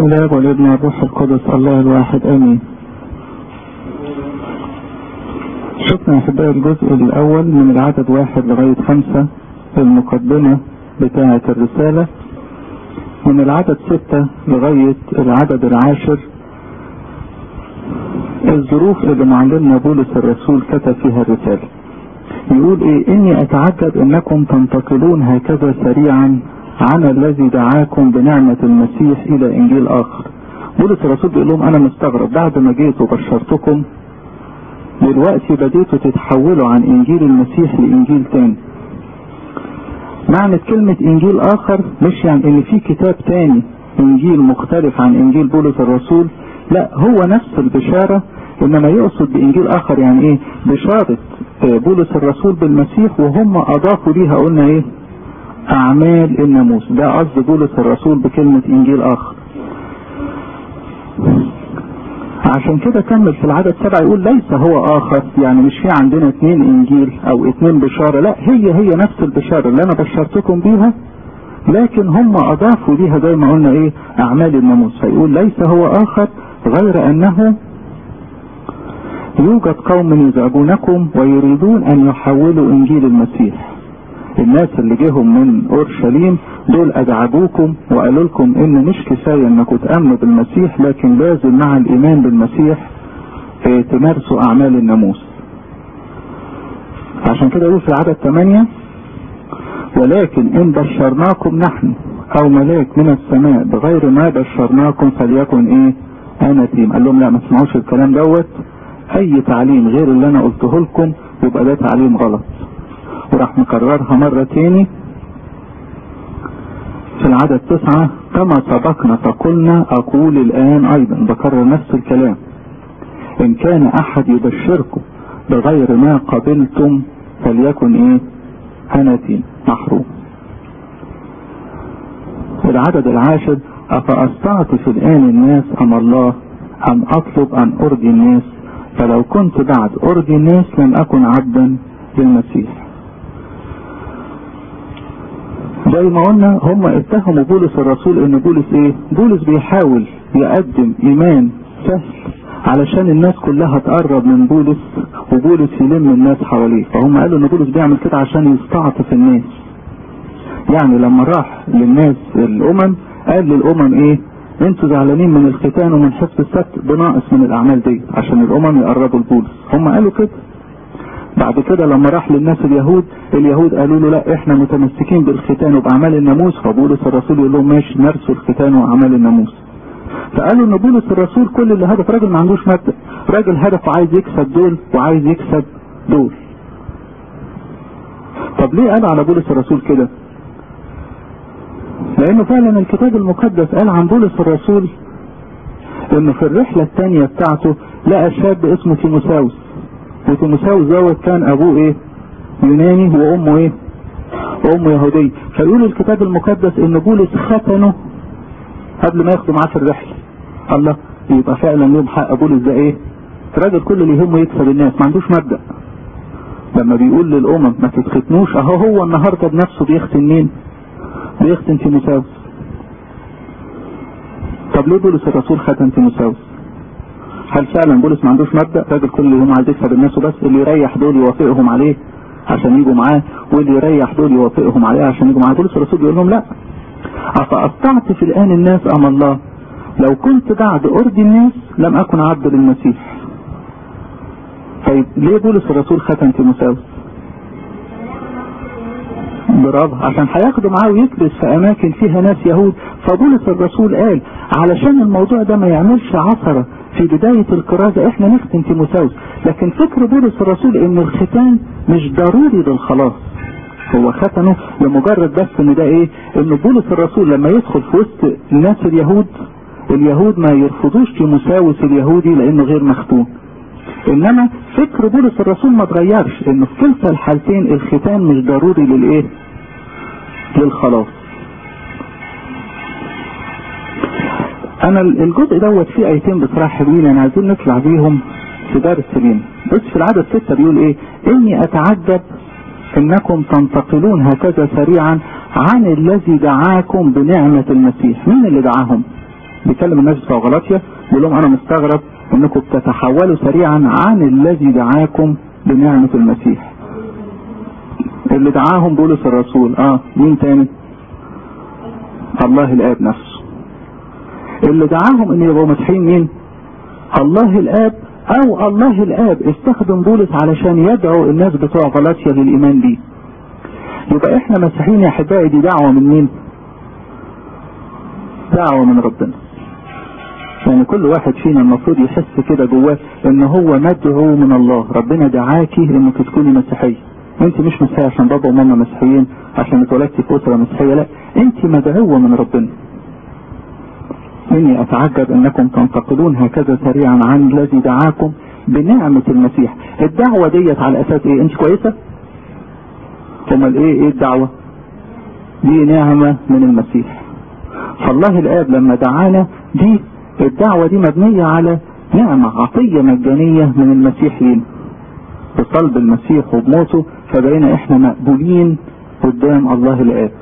الاب والابن والروح القدس الله الواحد امين شفنا احبائي الجزء الاول من العدد واحد لغاية خمسة المقدمة بتاعة الرسالة من العدد ستة لغاية العدد العاشر الظروف اللي معلمنا بولس الرسول كتب فيها الرسالة يقول ايه اني اتعجب انكم تنتقلون هكذا سريعا عن الذي دعاكم بنعمة المسيح الى انجيل اخر بولس الرسول بيقول لهم انا مستغرب بعد ما جيت وبشرتكم دلوقتي بديتوا تتحولوا عن انجيل المسيح لانجيل تاني معنى كلمة انجيل اخر مش يعني ان في كتاب تاني انجيل مختلف عن انجيل بولس الرسول لا هو نفس البشارة انما يقصد بانجيل اخر يعني ايه بشارة بولس الرسول بالمسيح وهم اضافوا ليها قلنا ايه اعمال الناموس ده قصد بولس الرسول بكلمة انجيل اخر عشان كده كمل في العدد سبعة يقول ليس هو اخر يعني مش في عندنا اتنين انجيل او اتنين بشارة لا هي هي نفس البشارة اللي انا بشرتكم بيها لكن هم اضافوا ليها زي ما قلنا ايه اعمال الناموس فيقول ليس هو اخر غير انه يوجد قوم يزعجونكم ويريدون ان يحولوا انجيل المسيح الناس اللي جيهم من اورشليم دول ازعجوكم وقالوا لكم ان مش كفايه انكم تامنوا بالمسيح لكن لازم مع الايمان بالمسيح تمارسوا اعمال الناموس عشان كده يقول في العدد 8 ولكن ان بشرناكم نحن او ملاك من السماء بغير ما بشرناكم فليكن ايه انتيم قال لهم لا ما تسمعوش الكلام دوت اي تعليم غير اللي انا قلته لكم يبقى ده تعليم غلط وراح مكررها مرة تاني في العدد تسعة كما سبقنا فقلنا اقول الان ايضا بكرر نفس الكلام ان كان احد يبشركم بغير ما قبلتم فليكن ايه هنتين محروم العدد العاشر افاستعطف الان الناس ام الله ام اطلب ان ارضي الناس فلو كنت بعد ارضي الناس لم اكن عبدا للمسيح زي ما قلنا هم اتهموا بولس الرسول ان بولس ايه بولس بيحاول يقدم ايمان سهل علشان الناس كلها تقرب من بولس وبولس يلم الناس حواليه فهم قالوا ان بولس بيعمل كده عشان يستعطف الناس يعني لما راح للناس الامم قال للامم ايه انتوا زعلانين من الختان ومن حفظ السبت بناقص من الاعمال دي عشان الامم يقربوا لبولس هم قالوا كده بعد كده لما راح للناس اليهود اليهود قالوا له لا احنا متمسكين بالختان وباعمال الناموس فبولس الرسول يقول لهم ماشي مارسوا الختان واعمال الناموس فقالوا ان بولس الرسول كل اللي هدف راجل ما عندوش مبدا راجل هدفه عايز يكسب دول وعايز يكسب دول طب ليه قال على بولس الرسول كده لانه فعلا الكتاب المقدس قال عن بولس الرسول انه في الرحلة الثانية بتاعته لقى شاب اسمه تيموساوس وتيموساوس دوت كان ابوه ايه يوناني وامه ايه وامه يهودية فيقول الكتاب المقدس ان بولس ختنه قبل ما ياخده معاه في الرحلة الله يبقى فعلا يوم حق بولس ده ايه راجل كل اللي يهمه يكسب الناس ما عندوش مبدأ لما بيقول للامم ما تتختنوش اهو هو النهارده بنفسه بيختن مين بيختن تيموساوس طب ليه بولس الرسول ختن تيموساوس هل فعلا بولس ما عندوش مبدا راجل كل يوم عايز يكسب الناس وبس اللي يريح دول يوافقهم عليه عشان يجوا معاه واللي يريح دول يوافقهم عليه عشان يجوا معاه بولس الرسول بيقول لهم لا افاستعطف الان الناس ام الله لو كنت بعد ارضي الناس لم اكن عبد للمسيح طيب ليه بولس الرسول ختن تيموساوس برافو عشان هياخدوا معاه ويكبس في اماكن فيها ناس يهود فبولس الرسول قال علشان الموضوع ده ما يعملش عثرة في بداية الكرازة احنا نختم تيموساوس لكن فكر بولس الرسول ان الختان مش ضروري للخلاص هو ختنه لمجرد بس ان ده ايه ان بولس الرسول لما يدخل في وسط الناس اليهود اليهود ما يرفضوش تيموساوس اليهودي لانه غير مختون انما فكر بولس الرسول ما اتغيرش انه في كلتا الحالتين الختان مش ضروري للايه للخلاص انا الجزء دوت فيه ايتين بصراحه حلوين انا عايزين نطلع بيهم في درس لينا بص في العدد ستة بيقول ايه اني اتعجب انكم تنتقلون هكذا سريعا عن الذي دعاكم بنعمة المسيح مين اللي دعاهم بيكلم الناس بتوع غلاطيا بيقول لهم انا مستغرب انكم بتتحولوا سريعا عن الذي دعاكم بنعمة المسيح اللي دعاهم بولس الرسول اه مين تاني الله الاب نفسه اللي دعاهم ان يبقوا مسيحيين مين الله الاب او الله الاب استخدم بولس علشان يدعو الناس بتوع غلاطيا للايمان بيه يبقى احنا مسيحيين يا احبائي دي دعوه من مين دعوه من ربنا يعني كل واحد فينا المفروض يحس كده جواه ان هو مدعو من الله ربنا دعاكي انك تكوني مسيحيه انت مش مسيحيه عشان بابا وماما مسيحيين عشان اتولدتي في اسره مسيحيه لا انت مدعوه من ربنا اني اتعجب انكم تنتقلون هكذا سريعا عن الذي دعاكم بنعمة المسيح الدعوة ديت على اساس ايه انت كويسة امال ايه ايه الدعوة دي نعمة من المسيح فالله الاب لما دعانا دي الدعوة دي مبنية على نعمة عطية مجانية من المسيح لينا بصلب المسيح وبموته فبقينا احنا مقبولين قدام الله الاب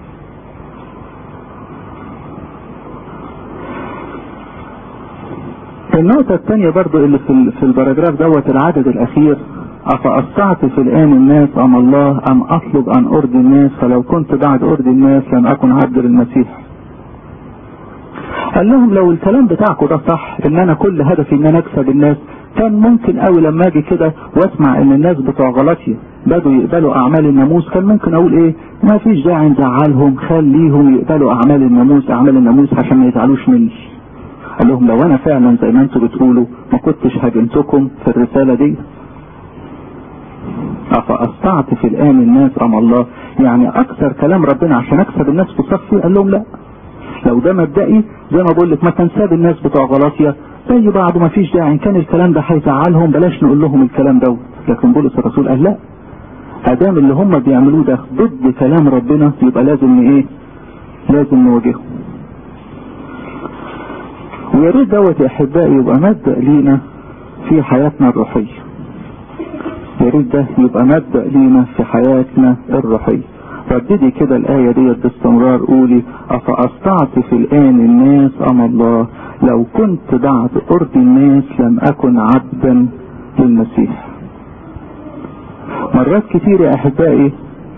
النقطة الثانية برضو اللي في في الباراجراف دوت العدد الأخير أفأستعطف الآن الناس أم الله أم أطلب أن أرضي الناس فلو كنت بعد أرضي الناس لم أكن عبد للمسيح. قال لهم لو الكلام بتاعكم ده صح إن أنا كل هدفي إن أنا أكسب الناس كان ممكن قوي لما أجي كده وأسمع إن الناس بتوع غلطية بدوا يقبلوا أعمال الناموس كان ممكن أقول إيه؟ ما فيش داعي نزعلهم خليهم يقبلوا أعمال الناموس أعمال الناموس عشان ما يزعلوش مني. قال لهم لو انا فعلا زي ما انتم بتقولوا ما كنتش هاجمتكم في الرساله دي افاستعطف الان الناس ام الله يعني اكثر كلام ربنا عشان اكسب الناس في صفي قال لهم لا لو ده مبدئي زي ما بقول لك ما كان ساب الناس بتوع غلاطيا زي بعض ما فيش داعي ان كان الكلام ده هيزعلهم بلاش نقول لهم الكلام دوت لكن بولس الرسول قال لا ادام اللي هم بيعملوه ده ضد كلام ربنا يبقى لازم ايه لازم نواجههم ويا ريت دوت يا احبائي يبقى مبدا لينا في حياتنا الروحيه يا ريت ده يبقى مبدا لينا في حياتنا الروحيه رددي كده الايه ديت باستمرار قولي افاستعطف الان الناس ام الله لو كنت بعد ارضي الناس لم اكن عبدا للمسيح مرات كتير يا احبائي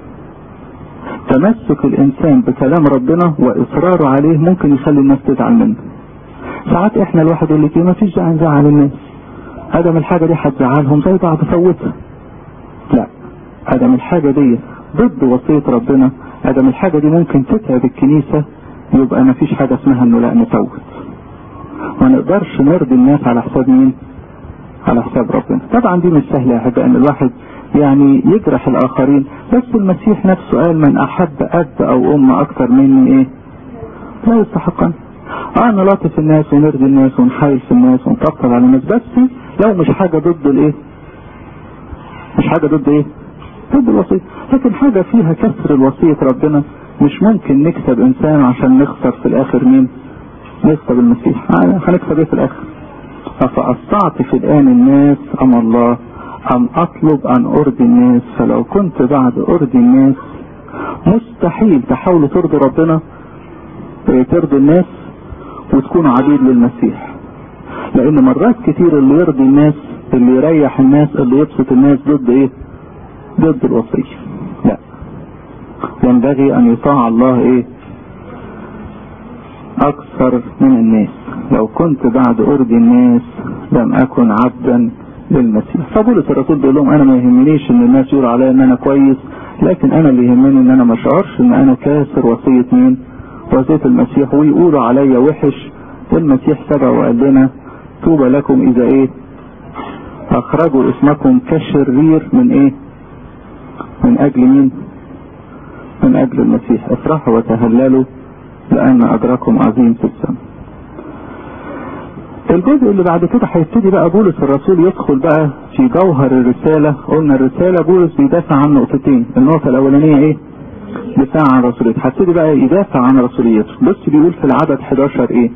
تمسك الانسان بكلام ربنا واصراره عليه ممكن يخلي الناس تزعل منه ساعات احنا الواحد يقول لك ما فيش داعي نزعل الناس ادم الحاجه دي هتزعلهم زي بعض فوتها لا ادم الحاجه دي ضد وصيه ربنا ادم الحاجه دي ممكن تتعب الكنيسه يبقى ما فيش حاجه اسمها انه لا نفوت ما نقدرش نرضي الناس على حساب مين على حساب ربنا طبعا دي مش سهله يا احبائي ان الواحد يعني يجرح الاخرين بس المسيح نفسه قال من احب اب او ام اكثر مني ايه لا يستحقني اه نلاطف الناس ونرضي الناس ونحايل في الناس ونطبطب على الناس بس لو مش حاجة ضد الايه مش حاجة ضد ايه ضد الوصية لكن حاجة فيها كسر الوصية ربنا مش ممكن نكسب انسان عشان نخسر في الاخر مين نكسب المسيح آه هنكسب ايه في الاخر افاستعطف الان الناس ام الله ام اطلب ان ارضي الناس فلو كنت بعد ارضي الناس مستحيل تحاولوا ترضي ربنا ترضي الناس وتكونوا عبيد للمسيح لان مرات كتير اللي يرضي الناس اللي يريح الناس اللي يبسط الناس ضد ايه ضد الوصية لا ينبغي ان يطاع الله ايه اكثر من الناس لو كنت بعد ارضي الناس لم اكن عبدا للمسيح فبولس الرسول بيقول لهم انا ما يهمنيش ان الناس يقولوا عليا ان انا كويس لكن انا اللي يهمني ان انا ما اشعرش ان انا كاسر وصية مين وصية المسيح ويقولوا عليا وحش المسيح سبق وقال لنا طوبى لكم اذا ايه اخرجوا اسمكم كشرير من ايه من اجل مين من اجل المسيح افرحوا وتهللوا لان اجركم عظيم في السماء الجزء اللي بعد كده هيبتدي بقى بولس الرسول يدخل بقى في جوهر الرسالة قلنا الرسالة بولس بيدافع عن نقطتين النقطة الأولانية إيه؟ دفاع عن رسوليته هبتدي بقى يدافع عن رسوليته بص بيقول في العدد 11 إيه؟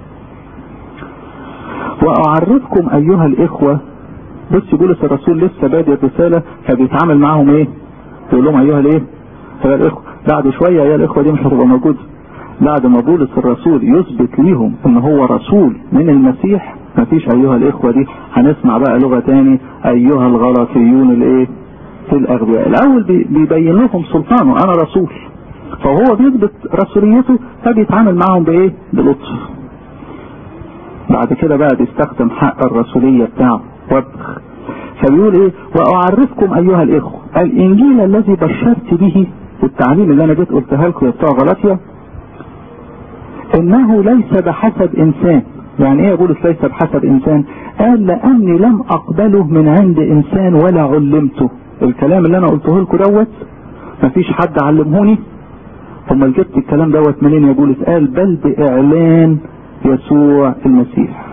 وأعرفكم أيها الإخوة بص بولس الرسول لسه بادئ الرسالة فبيتعامل معاهم إيه؟ يقول لهم أيها الإيه؟ أيها الإخوة بعد شوية أيها الإخوة دي مش هتبقى موجودة بعد ما بولس الرسول يثبت ليهم ان هو رسول من المسيح مفيش ايها الاخوة دي هنسمع بقى لغة تاني ايها الغلاطيون الايه في الاغبياء الاول بيبين لهم سلطانه انا رسول فهو بيثبت رسوليته فبيتعامل معهم بايه بلطف بعد كده بقى بيستخدم حق الرسولية بتاعه وبخ فبيقول ايه واعرفكم ايها الاخوة الانجيل الذي بشرت به والتعليم اللي انا جيت قلتها لكم يا بتوع غلطيا انه ليس بحسب انسان يعني ايه بولس ليس بحسب انسان قال لاني لم اقبله من عند انسان ولا علمته الكلام اللي انا قلته لكم دوت مفيش حد علمهوني امال جبت الكلام دوت منين يا بولس قال بل باعلان يسوع المسيح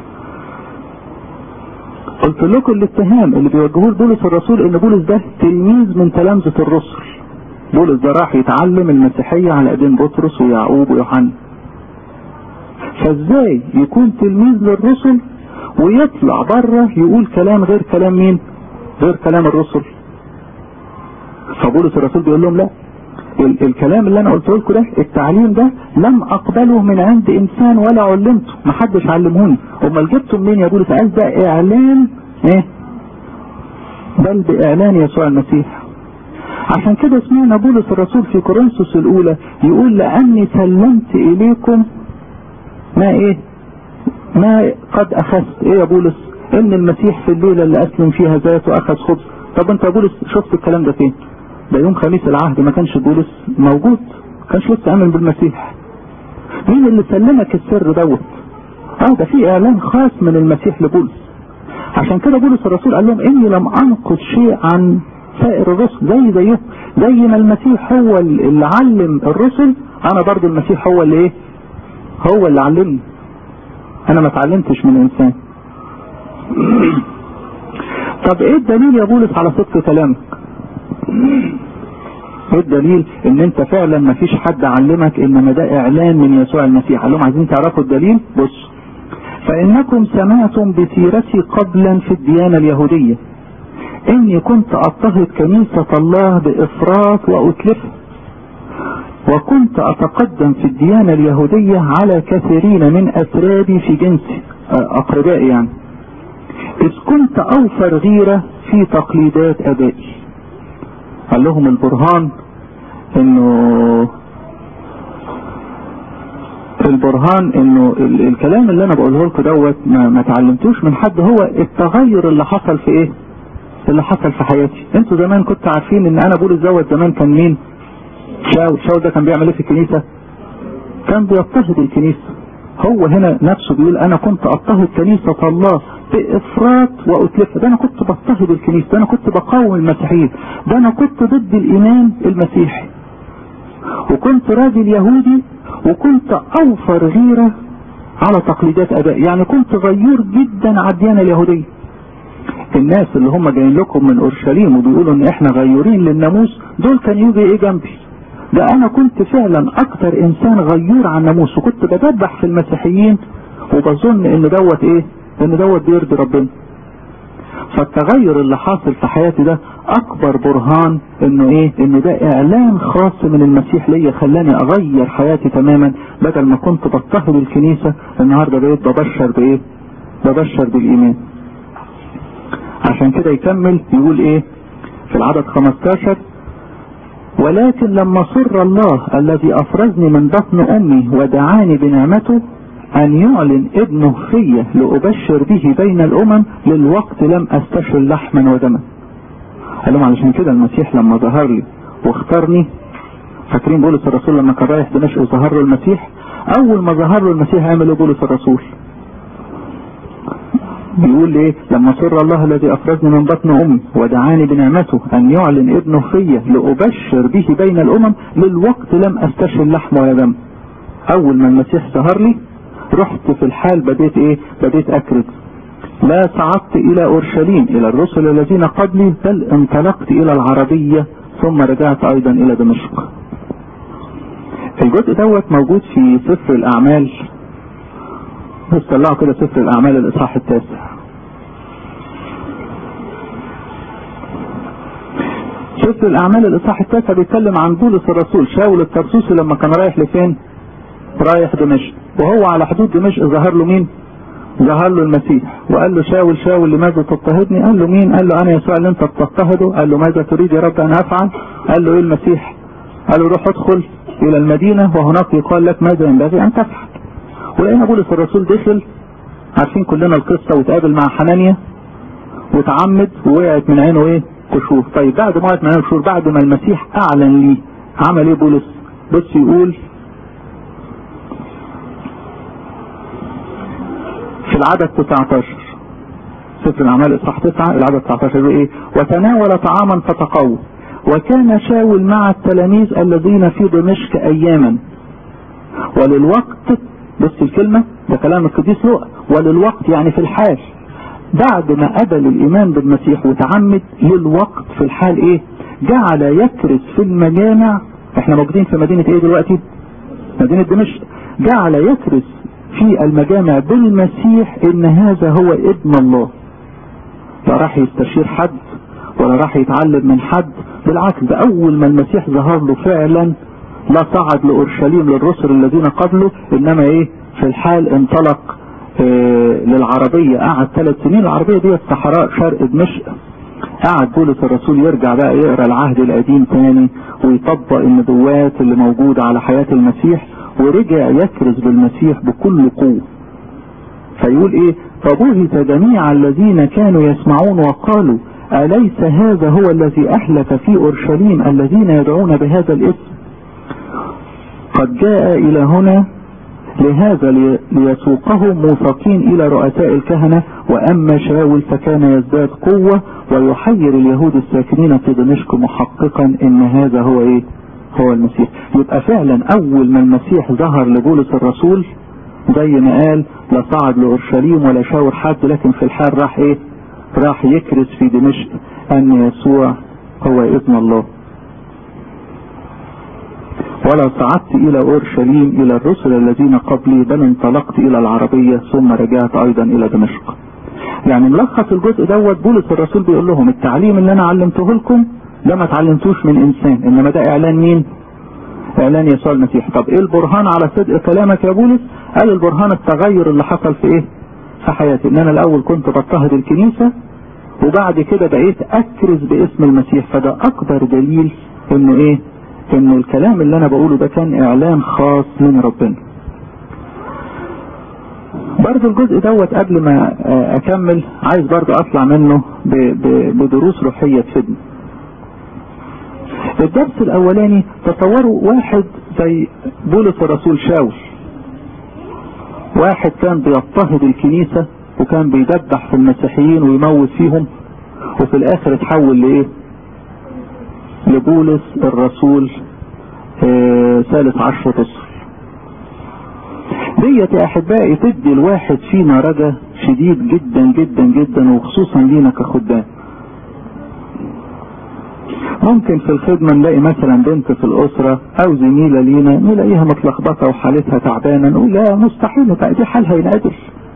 قلت لكم الاتهام اللي بيوجهوه بولس الرسول ان بولس ده تلميذ من تلامذة الرسل بولس ده راح يتعلم المسيحية على ايدين بطرس ويعقوب ويوحنا فازاي يكون تلميذ للرسل ويطلع بره يقول كلام غير كلام مين غير كلام الرسل فبولس الرسول بيقول لهم لا ال الكلام اللي انا قلته لكم ده التعليم ده لم اقبله من عند انسان ولا علمته ما حدش علمهوني امال جبته منين يا بولس قال ده اعلان ايه بل باعلان يسوع المسيح عشان كده سمعنا بولس الرسول في كورنثوس الاولى يقول لاني سلمت اليكم ما ايه ما قد اخذت ايه يا بولس ان المسيح في الليله اللي اسلم فيها ذاته اخذ خبز طب انت يا بولس شفت الكلام ده فين ده يوم خميس العهد ما كانش بولس موجود ما كانش لسه امن بالمسيح مين اللي سلمك السر دوت اه ده في اعلان خاص من المسيح لبولس عشان كده بولس الرسول قال لهم اني لم انقض شيء عن سائر الرسل زي زيه زي ما المسيح هو اللي علم الرسل انا برضو المسيح هو اللي ايه هو اللي علمني انا ما اتعلمتش من انسان طب ايه الدليل يا بولس على صدق كلامك ايه الدليل ان انت فعلا ما فيش حد علمك انما ده اعلان من يسوع المسيح قال لهم عايزين تعرفوا الدليل بص فانكم سمعتم بسيرتي قبلا في الديانة اليهودية اني كنت اضطهد كنيسة الله بافراط واتلفه وكنت اتقدم في الديانة اليهودية على كثيرين من اترابي في جنسي اقربائي يعني اذ كنت اوفر غيرة في تقليدات ابائي قال لهم البرهان انه البرهان انه الكلام اللي انا بقوله لكم دوت ما, ما تعلمتوش من حد هو التغير اللي حصل في ايه اللي حصل في حياتي انتوا زمان كنتوا عارفين ان انا بولس دوت زمان كان مين شاول شاول ده كان بيعمل ايه في الكنيسة كان بيضطهد الكنيسة هو هنا نفسه بيقول انا كنت اضطهد كنيسة الله بافراط واتلفة ده انا كنت بضطهد الكنيسة ده انا كنت بقاوم المسيحيين ده انا كنت ضد الايمان المسيحي وكنت راجل يهودي وكنت اوفر غيرة على تقليدات ابائي يعني كنت غيور جدا على الديانة اليهودية الناس اللي هم جايين لكم من اورشليم وبيقولوا ان احنا غيورين للناموس دول كان يجي ايه جنبي ده انا كنت فعلا اكتر انسان غيور على الناموس وكنت بدبح في المسيحيين وبظن ان دوت ايه ان دوت بيرضي ربنا فالتغير اللي حاصل في حياتي ده اكبر برهان انه ايه ان ده اعلان خاص من المسيح ليا خلاني اغير حياتي تماما بدل ما كنت بضطهد الكنيسة النهاردة بقيت ببشر بايه ببشر بالايمان عشان كده يكمل يقول ايه في العدد 15 ولكن لما سر الله الذي افرزني من بطن امي ودعاني بنعمته ان يعلن ابنه في لابشر به بين الامم للوقت لم استشر لحما ودما قال لهم علشان كده المسيح لما ظهر لي واختارني فاكرين بولس الرسول لما كان رايح دمشق وظهر له المسيح اول ما ظهر له المسيح عمل ايه بولس الرسول بيقول ايه لما سر الله الذي افرزني من بطن امي ودعاني بنعمته ان يعلن ابنه في لابشر به بين الامم للوقت لم استشر لحم ولا دم اول ما المسيح ظهر لي رحت في الحال بديت ايه بديت اكرز لا صعدت الى اورشليم الى الرسل الذين قبلي بل انطلقت الى العربية ثم رجعت ايضا الى دمشق الجزء دوت موجود في سفر الاعمال بص طلعوا كده سفر الاعمال الاصحاح التاسع سفر الاعمال الاصحاح التاسع بيتكلم عن بولس الرسول شاول الترسوسي لما كان رايح لفين رايح دمشق وهو على حدود دمشق ظهر له مين ظهر له المسيح وقال له شاول شاول لماذا تضطهدني قال له مين قال له انا يسوع اللي انت بتضطهده قال له ماذا تريد يا رب ان افعل قال له ايه المسيح قال له روح ادخل الى المدينة وهناك يقال لك ماذا ينبغي ان تفعل ولقينا بولس الرسول دخل عارفين كلنا القصة وتقابل مع حنانيا وتعمد ووقعت من عينه ايه قشور طيب بعد ما وقعت من عينه قشور بعد ما المسيح اعلن ليه عمل ايه بولس بص يقول في العدد 19 سفر الاعمال اصحاح 9 العدد 19 يقول ايه وتناول طعاما فتقوى وكان شاول مع التلاميذ الذين في دمشق اياما وللوقت بص الكلمة ده كلام القديس لؤى وللوقت يعني في الحال بعد ما قبل الايمان بالمسيح وتعمد للوقت في الحال ايه جعل يكرس في المجامع احنا موجودين في مدينة ايه دلوقتي مدينة دمشق جعل يكرس في المجامع بالمسيح ان هذا هو ابن الله لا راح يستشير حد ولا راح يتعلم من حد بالعكس ده اول ما المسيح ظهر له فعلا لا صعد لاورشليم للرسل الذين قبله انما ايه في الحال انطلق إيه للعربية قعد ثلاث سنين العربية دي صحراء شرق دمشق قعد بولس الرسول يرجع بقى يقرا العهد القديم تاني ويطبق النبوات اللي موجودة على حياة المسيح ورجع يكرز بالمسيح بكل قوة فيقول ايه فبهت جميع الذين كانوا يسمعون وقالوا أليس هذا هو الذي أهلك في أورشليم الذين يدعون بهذا الاسم قد جاء إلى هنا لهذا ليسوقهم موثقين إلى رؤساء الكهنة وأما شاول فكان يزداد قوة ويحير اليهود الساكنين في دمشق محققا إن هذا هو إيه هو المسيح يبقى فعلا أول ما المسيح ظهر لبولس الرسول زي ما قال لا صعد لأورشليم ولا شاور حد لكن في الحال راح إيه راح يكرس في دمشق أن يسوع هو ابن الله ولا صعدت إلى أورشليم إلى الرسل الذين قبلي بل انطلقت إلى العربية ثم رجعت أيضا إلى دمشق يعني ملخص الجزء دوت بولس الرسول بيقول لهم التعليم اللي أنا علمته لكم ده ما اتعلمتوش من إنسان إنما ده إعلان مين؟ إعلان يسوع المسيح طب إيه البرهان على صدق كلامك يا بولس؟ قال البرهان التغير اللي حصل في إيه؟ في حياتي إن أنا الأول كنت بضطهد الكنيسة وبعد كده بقيت أكرز باسم المسيح فده أكبر دليل إنه إيه؟ انه الكلام اللي انا بقوله ده كان اعلان خاص من ربنا برضو الجزء دوت قبل ما اكمل عايز برضو اطلع منه بدروس روحية تفيدني الدرس الاولاني تصوروا واحد زي بولس الرسول شاول واحد كان بيضطهد الكنيسة وكان بيدبح في المسيحيين ويموت فيهم وفي الاخر اتحول لايه لبولس الرسول آه ثالث عشر رسل ديت يا احبائي تدي الواحد فينا رجا شديد جدا جدا جدا وخصوصا لينا كخدام ممكن في الخدمة نلاقي مثلا بنت في الأسرة أو زميلة لينا نلاقيها متلخبطة وحالتها تعبانة نقول لا مستحيل دي حالها ينعدل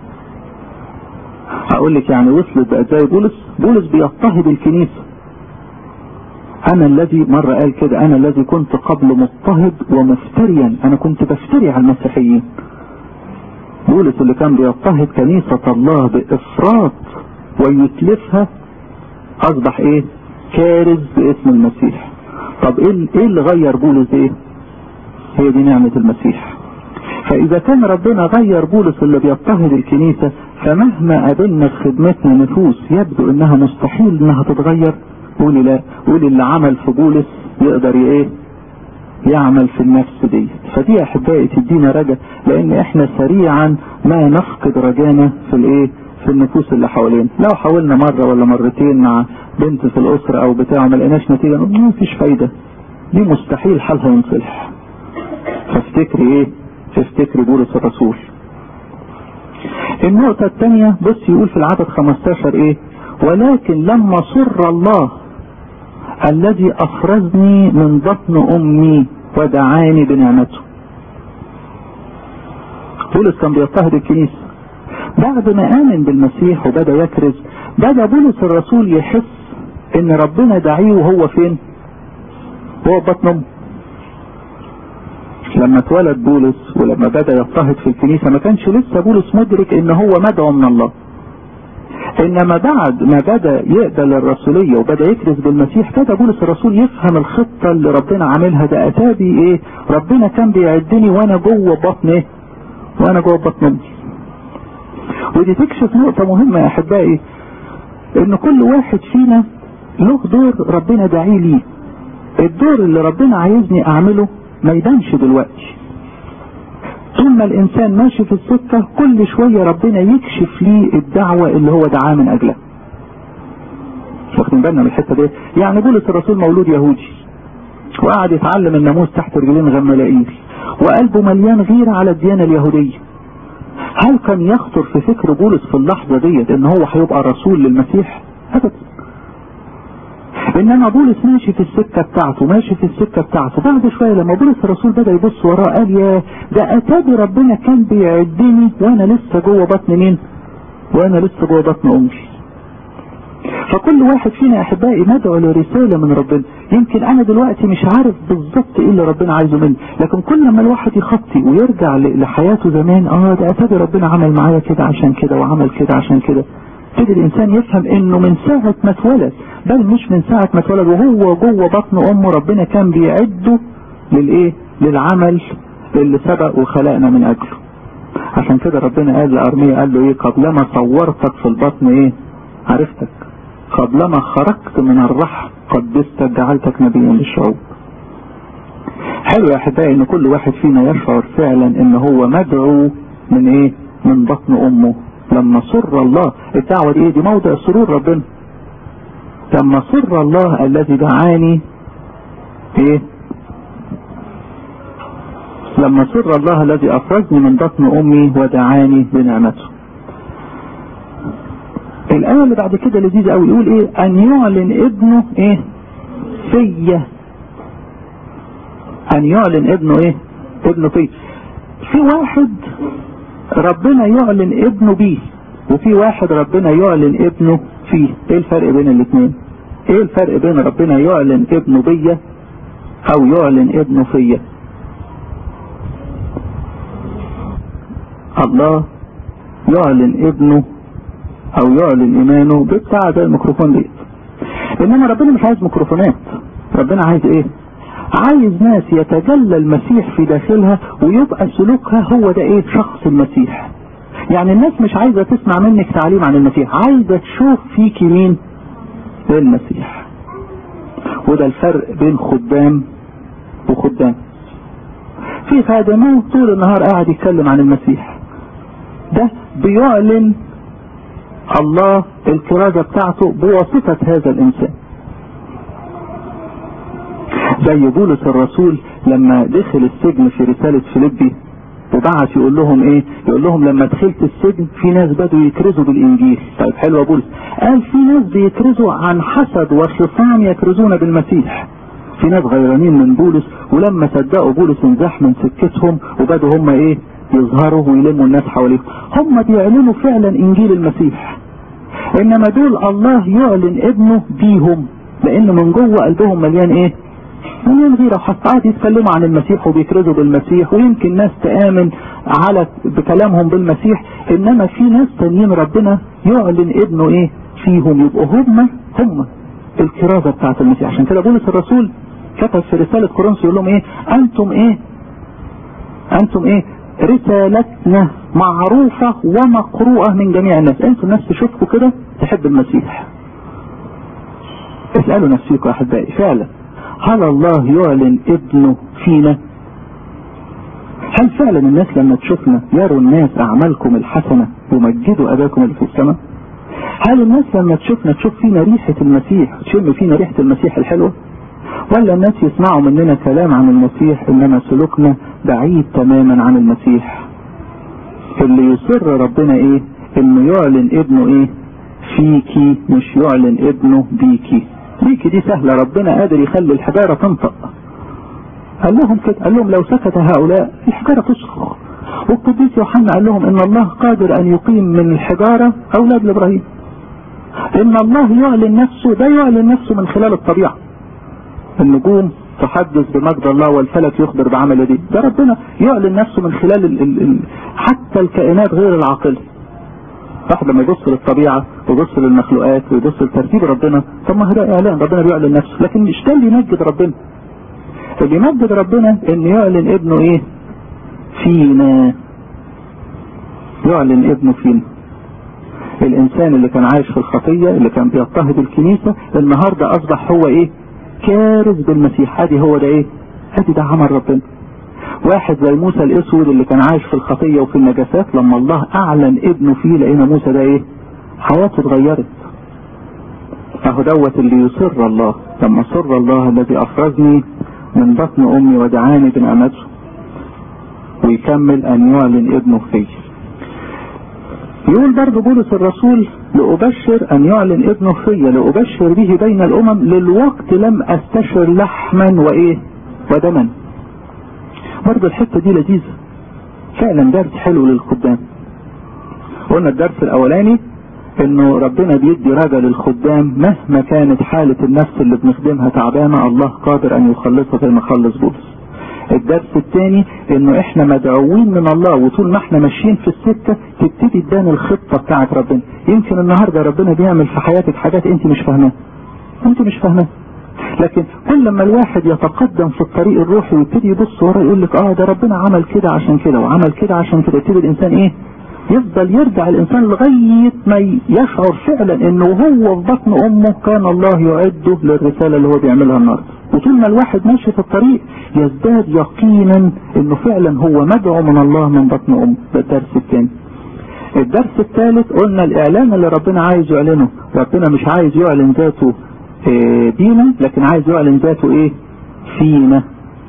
هقول لك يعني وصلت بقى زي بولس بولس بيضطهد الكنيسة انا الذي مرة قال كده انا الذي كنت قبل مضطهد ومفتريا انا كنت بفتري على المسيحيين بولس اللي كان بيضطهد كنيسة الله بافراط ويتلفها اصبح ايه كارز باسم المسيح طب ايه ايه اللي غير بولس ايه هي دي نعمة المسيح فاذا كان ربنا غير بولس اللي بيضطهد الكنيسة فمهما قابلنا في خدمتنا نفوس يبدو انها مستحيل انها تتغير قولي لا قولي اللي عمل في بولس يقدر ايه يعمل في النفس دي فدي يا احبائي تدينا رجا لان احنا سريعا ما نفقد رجانا في الايه في النفوس اللي حوالينا لو حاولنا مرة ولا مرتين مع بنت في الاسرة او بتاع ما لقيناش نتيجة نقول ما فيش فايدة دي مستحيل حالها ينصلح فافتكري ايه تفتكري بولس الرسول النقطة الثانية بص يقول في العدد 15 ايه ولكن لما سر الله الذي افرزني من بطن امي ودعاني بنعمته بولس كان بيضطهد الكنيسة بعد ما امن بالمسيح وبدا يكرز بدا بولس الرسول يحس ان ربنا دعيه وهو فين هو بطن امه لما اتولد بولس ولما بدا يضطهد في الكنيسه ما كانش لسه بولس مدرك ان هو مدعو من الله انما بعد ما بدا يقبل الرسوليه وبدا يكرز بالمسيح بدا بولس الرسول يفهم الخطه اللي ربنا عاملها ده اتابي ايه ربنا كان بيعدني وانا جوه بطن ايه وانا جوه بطن امي ودي تكشف نقطه مهمه يا احبائي ان كل واحد فينا له دور ربنا داعيه ليه الدور اللي ربنا عايزني اعمله ما يبانش دلوقتي طول ما الانسان ماشي في السكة كل شوية ربنا يكشف ليه الدعوة اللي هو دعاه من اجلها واخدين بالنا من الحتة دي يعني بولس الرسول مولود يهودي وقعد يتعلم الناموس تحت رجلين غملائيل وقلبه مليان غيرة على الديانة اليهودية هل كان يخطر في فكر بولس في اللحظة ديت ان هو هيبقى رسول للمسيح ابدا انما بولس ماشي في السكه بتاعته ماشي في السكه بتاعته بعد شويه لما بولس الرسول بدا يبص وراه قال يا ده اتابي ربنا كان بيعدني وانا لسه جوه بطن مين؟ وانا لسه جوه بطن امي. فكل واحد فينا يا احبائي مدعو لرساله من ربنا يمكن انا دلوقتي مش عارف بالظبط ايه اللي ربنا عايزه مني لكن كل ما الواحد يخطي ويرجع لحياته زمان اه ده اتابي ربنا عمل معايا كده عشان كده وعمل كده عشان كده يبتدي الانسان يفهم انه من ساعة ما اتولد بل مش من ساعة ما اتولد وهو جوه بطن امه ربنا كان بيعده للايه للعمل اللي سبق وخلقنا من اجله عشان كده ربنا قال لارميا قال له ايه قبلما صورتك في البطن ايه عرفتك قبلما خرجت من الرحم قدستك جعلتك نبيا للشعوب حلو يا احبائي ان كل واحد فينا يشعر فعلا ان هو مدعو من ايه من بطن امه لما سر الله الدعوة دي ايه دي موضع سرور ربنا لما سر الله الذي دعاني ايه لما سر الله الذي افرزني من بطن امي ودعاني بنعمته الآية اللي بعد كده لذيذة قوي يقول ايه ان يعلن ابنه ايه فيا ان يعلن ابنه ايه ابنه فيا في واحد ربنا يعلن ابنه بيه وفي واحد ربنا يعلن ابنه فيه ايه الفرق بين الاثنين ايه الفرق بين ربنا يعلن ابنه بيا او يعلن ابنه فيا الله يعلن ابنه او يعلن ايمانه بتاع زي الميكروفون دي انما ربنا مش عايز ميكروفونات ربنا عايز ايه عايز ناس يتجلى المسيح في داخلها ويبقى سلوكها هو ده ايه شخص المسيح يعني الناس مش عايزة تسمع منك تعليم عن المسيح عايزة تشوف فيك مين المسيح وده الفرق بين خدام وخدام في خادمه طول النهار قاعد يتكلم عن المسيح ده بيعلن الله الكرازة بتاعته بواسطة هذا الانسان زي بولس الرسول لما دخل السجن في رسالة فيليبي وبعت يقول لهم ايه يقول لهم لما دخلت السجن في ناس بدوا يكرزوا بالانجيل طيب حلو يا بولس قال في ناس بيكرزوا عن حسد وخصام يكرزون بالمسيح في ناس غيرانين من بولس ولما صدقوا بولس انزاح من سكتهم وبدوا هم ايه يظهروا ويلموا الناس حواليهم هم بيعلنوا فعلا انجيل المسيح انما دول الله يعلن ابنه بيهم لان من جوه قلبهم مليان ايه مليان غيره وحصاد يتكلموا عن المسيح وبيكرزوا بالمسيح ويمكن ناس تآمن على بكلامهم بالمسيح انما في ناس تانيين ربنا يعلن ابنه ايه فيهم يبقوا هم هم الكرازة بتاعت المسيح عشان كده بولس الرسول كتب في رسالة كورنثوس يقول لهم ايه انتم ايه انتم ايه رسالتنا معروفة ومقروءة من جميع الناس انتم الناس تشوفكم كده تحب المسيح اسألوا نفسيكم يا احبائي فعلا هل الله يعلن ابنه فينا هل فعلا الناس لما تشوفنا يروا الناس اعمالكم الحسنة يمجدوا اباكم اللي في السماء هل الناس لما تشوفنا تشوف فينا ريحة المسيح تشم فينا ريحة المسيح الحلوة ولا الناس يسمعوا مننا كلام عن المسيح انما سلوكنا بعيد تماما عن المسيح اللي يصر ربنا ايه انه يعلن ابنه ايه فيكي مش يعلن ابنه بيكي بيكي دي سهلة ربنا قادر يخلي الحجارة تنطق قال لهم كده قال لهم لو سكت هؤلاء الحجارة تصرخ والقديس يوحنا قال لهم ان الله قادر ان يقيم من الحجارة اولاد لابراهيم ان الله يعلن نفسه ده يعلن نفسه من خلال الطبيعة النجوم تحدث بمجد الله والفلك يخبر بعمل يديه ده ربنا يعلن نفسه من خلال ال ال ال حتى الكائنات غير العاقله واحد لما يبص للطبيعة ويبص للمخلوقات ويبص لترتيب ربنا طب ما هو اعلان ربنا بيعلن نفسه لكن مش ده اللي يمجد ربنا اللي يمجد ربنا ان يعلن ابنه ايه فينا يعلن ابنه فينا الانسان اللي كان عايش في الخطية اللي كان بيضطهد الكنيسة النهاردة اصبح هو ايه كارث بالمسيح ادي هو ده ايه ادي ده عمل ربنا واحد زي موسى الاسود اللي كان عايش في الخطية وفي النجاسات لما الله اعلن ابنه فيه لقينا موسى ده ايه حياته اتغيرت اهو دوت اللي يسر الله لما سر الله الذي افرزني من بطن امي ودعاني بنعمته ويكمل ان يعلن ابنه فيه يقول برضه بولس الرسول لأبشر أن يعلن ابنه فيا لأبشر به بين الأمم للوقت لم أستشر لحما وإيه ودما برضه الحتة دي لذيذة فعلا درس حلو للخدام قلنا الدرس الأولاني انه ربنا بيدي رجا للخدام مهما كانت حالة النفس اللي بنخدمها تعبانة الله قادر ان يخلصها زي ما خلص بولس الدرس الثاني انه احنا مدعوين من الله وطول ما احنا ماشيين في السكة تبتدي تبان الخطة بتاعت ربنا يمكن النهاردة ربنا بيعمل في حياتك حاجات انت مش فاهماها انت مش فاهماها لكن كل لما الواحد يتقدم في الطريق الروحي ويبتدي يبص ورا يقول لك اه ده ربنا عمل كده عشان كده وعمل كده عشان كده يبتدي الانسان ايه يفضل يرجع الانسان لغاية ما يشعر فعلا انه هو في بطن امه كان الله يعده للرسالة اللي هو بيعملها النهارده وطول ما الواحد ماشي في الطريق يزداد يقينا انه فعلا هو مدعو من الله من بطن امه ده الدرس الثاني الدرس الثالث قلنا الاعلان اللي ربنا عايز يعلنه ربنا مش عايز يعلن ذاته بينا لكن عايز يعلن ذاته ايه فينا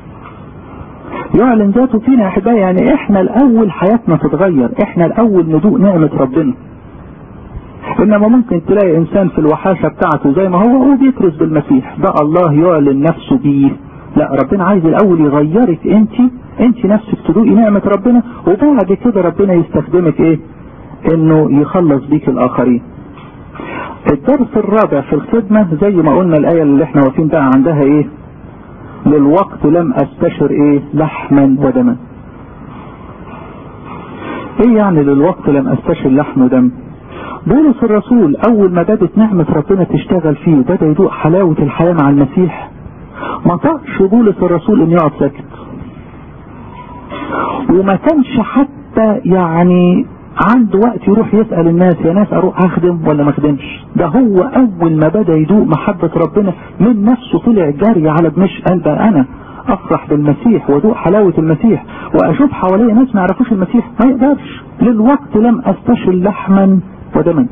يعلن ذاته فينا يا احبائي يعني احنا الاول حياتنا تتغير احنا الاول ندوق نعمة ربنا انما ممكن تلاقي انسان في الوحاشة بتاعته زي ما هو هو بيكرز بالمسيح ده الله يعلن نفسه بيه لا ربنا عايز الاول يغيرك انت انت نفسك تدوقي نعمة ربنا وبعد كده ربنا يستخدمك ايه انه يخلص بيك الاخرين الدرس الرابع في الخدمة زي ما قلنا الآية اللي احنا واقفين بقى عندها ايه للوقت لم استشر ايه لحما ودما ايه يعني للوقت لم استشر لحم ودم بولس الرسول اول ما بدت نعمة ربنا تشتغل فيه بدا يدوق حلاوة الحياة مع المسيح ما طقش بولس الرسول ان يقعد ساكت وما كانش حتى يعني عنده وقت يروح يسأل الناس يا ناس اروح اخدم ولا ما اخدمش ده هو اول ما بدا يدوق محبة ربنا من نفسه طلع جري على دمشق قال بقى انا افرح بالمسيح وادوق حلاوة المسيح واشوف حواليا ناس ما يعرفوش المسيح ما يقدرش للوقت لم استشل لحما ودما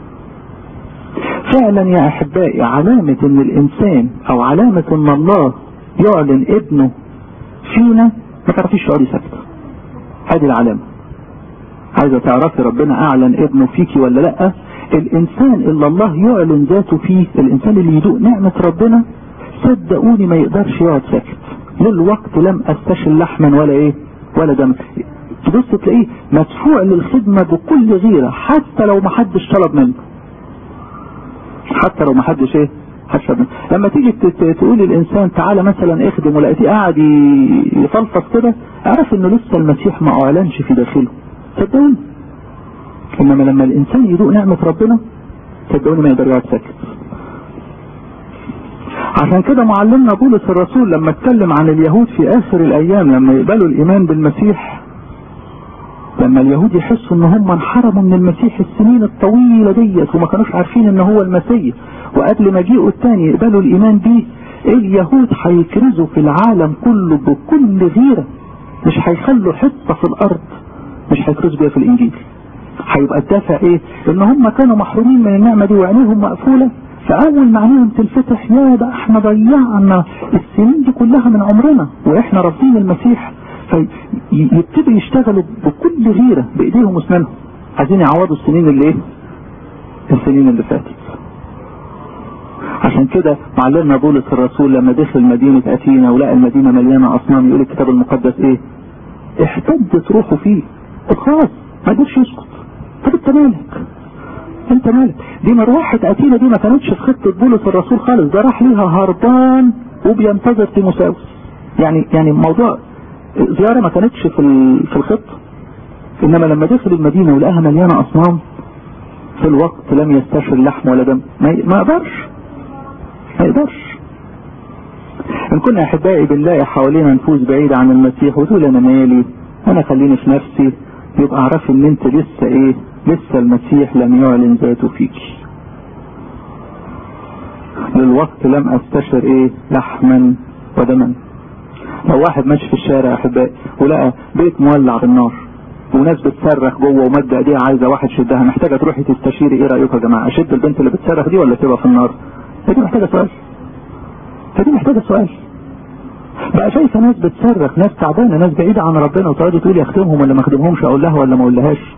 فعلا يا احبائي علامة ان الانسان او علامة ان الله يعلن ابنه فينا ما تعرفيش تقعدي ساكتة هذه العلامة عايزة تعرفي ربنا اعلن ابنه فيكي ولا لا الانسان اللي الله يعلن ذاته فيه الانسان اللي يدوق نعمة ربنا صدقوني ما يقدرش يقعد ساكت للوقت لم استشل لحما ولا ايه ولا دم تبص تلاقيه مدفوع للخدمة بكل غيرة حتى لو ما حدش طلب منه حتى لو ما حدش ايه حشر لما تيجي تقول الانسان تعالى مثلا اخدم ولقيتيه قاعد يفلفص كده اعرف انه لسه المسيح ما اعلنش في داخله صدقوني انما لما الانسان يدوق نعمة ربنا صدقوني ما يقدر يقعد ساكت عشان كده معلمنا بولس الرسول لما اتكلم عن اليهود في اخر الايام لما يقبلوا الايمان بالمسيح لما اليهود يحسوا ان هم انحرموا من المسيح السنين الطويلة ديت وما كانوش عارفين ان هو المسيح وقبل مجيئه الثاني يقبلوا الايمان بيه اليهود هيكرزوا في العالم كله بكل غيرة مش هيخلوا حتة في الارض مش هيكرزوا بيها في الانجيل هيبقى الدافع ايه ان هم كانوا محرومين من النعمة دي وعينيهم مقفولة فاول ما عينيهم تنفتح يا ده احنا ضيعنا السنين دي كلها من عمرنا واحنا رافضين المسيح فيبتدوا يشتغلوا بكل غيرة بايديهم واسنانهم عايزين يعوضوا السنين اللي ايه السنين اللي فاتت عشان كده معلمنا بولس الرسول لما دخل مدينة أثينا ولقى المدينة مليانة أصنام يقول الكتاب المقدس إيه؟ احتدت روحه فيه خلاص ما قدرش يسكت طب أنت مالك؟ أنت مالك؟ دي مروحة أثينا دي ما كانتش في خطة بولس الرسول خالص ده راح ليها هربان وبينتظر تيموساوس يعني يعني موضوع زيارة ما كانتش في في الخطة انما لما دخل المدينة ولقاها مليانة اصنام في الوقت لم يستشر لحم ولا دم ما يقدرش ما يقدرش ان كنا احبائي بنلاقي حوالينا نفوس بعيدة عن المسيح وتقول انا مالي انا خليني في نفسي يبقى اعرف ان انت لسه ايه لسه المسيح لم يعلن ذاته فيك للوقت لم استشر ايه لحما ودما لو واحد ماشي في الشارع احبائي ولقى بيت مولع بالنار وناس بتصرخ جوه ومد ايديها عايزه واحد شدها محتاجه تروحي تستشيري ايه رايكم يا جماعه اشد البنت اللي بتصرخ دي ولا تبقى في النار فدي محتاجه سؤال فدي محتاجه سؤال بقى شايفه ناس بتصرخ ناس تعبانه ناس بعيده عن ربنا وتقعدي تقولي اخدمهم ولا ما اخدمهمش اقول لها ولا ما اقولهاش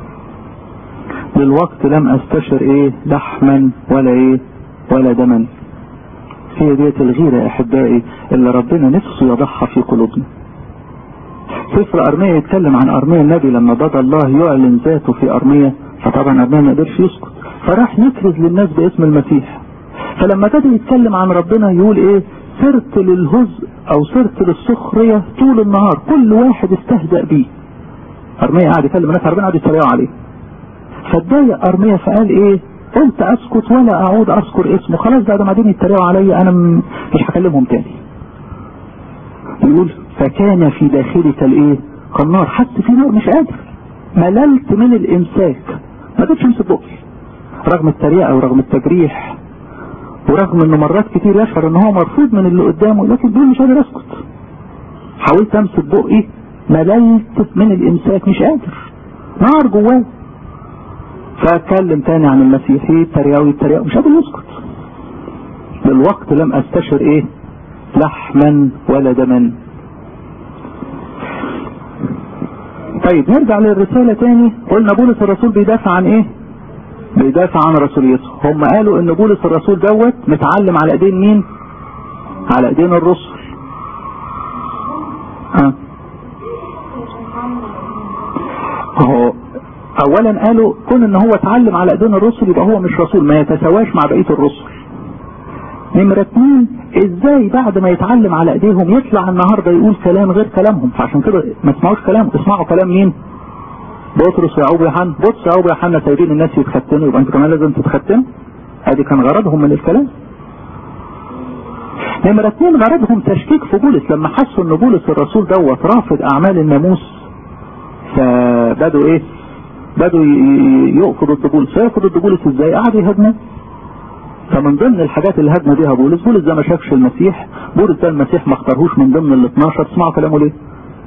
للوقت لم استشر ايه لحما ولا ايه ولا دما هي ديت الغيره يا احبائي اللي ربنا نفسه يضعها في قلوبنا سفر ارميا يتكلم عن ارميا النبي لما بدا الله يعلن ذاته في ارميا فطبعا ارميا ما قدرش يسكت فراح يكرز للناس باسم المسيح فلما بدا يتكلم عن ربنا يقول ايه سرت للهزء او سرت للسخرية طول النهار كل واحد استهزأ بيه ارميا قاعد يكلم الناس ربنا قاعد يتريقوا عليه فاتضايق ارميا فقال ايه قلت اسكت ولا اعود اذكر اسمه خلاص بقى ده بعدين يتريقوا عليا انا مش هكلمهم تاني يقول فكان في داخلك الايه كالنار حتى في نار مش قادر مللت من الامساك ما قدرتش امسك بقي رغم التريقه ورغم التجريح ورغم انه مرات كتير يشعر ان هو مرفوض من اللي قدامه لكن بيقول مش قادر اسكت حاولت امسك بقي مللت من الامساك مش قادر نار جواه فاتكلم تاني عن المسيحي الترياوي الترياوي مش قادر يسكت للوقت لم استشر ايه لحما ولا دما طيب نرجع للرسالة تاني قلنا بولس الرسول بيدافع عن ايه بيدافع عن رسوليته هم قالوا ان بولس الرسول دوت متعلم على ايدين مين على ايدين الرسل اه اهو اولا قالوا كون ان هو اتعلم على ايدين الرسل يبقى هو مش رسول ما يتساواش مع بقيه الرسل نمرة اتنين ازاي بعد ما يتعلم على ايديهم يطلع النهارده يقول كلام غير كلامهم فعشان كده ما تسمعوش كلام اسمعوا كلام مين بطرس ويعقوب ويوحنا بطرس ويعقوب ويوحنا سايبين الناس يتختنوا يبقى انتوا كمان لازم تتختنوا ادي كان غرضهم من الكلام نمرة اتنين غرضهم تشكيك في بولس لما حسوا ان بولس الرسول دوت رافض اعمال الناموس فبدوا ايه بدوا يقفوا ضد بولس فيقفوا ضد بولس ازاي قعدوا يهاجموه فمن ضمن الحاجات اللي هاجموا بيها بولس بولس ده ما شافش المسيح بولس ده المسيح ما اختارهوش من ضمن ال 12 تسمعوا كلامه ليه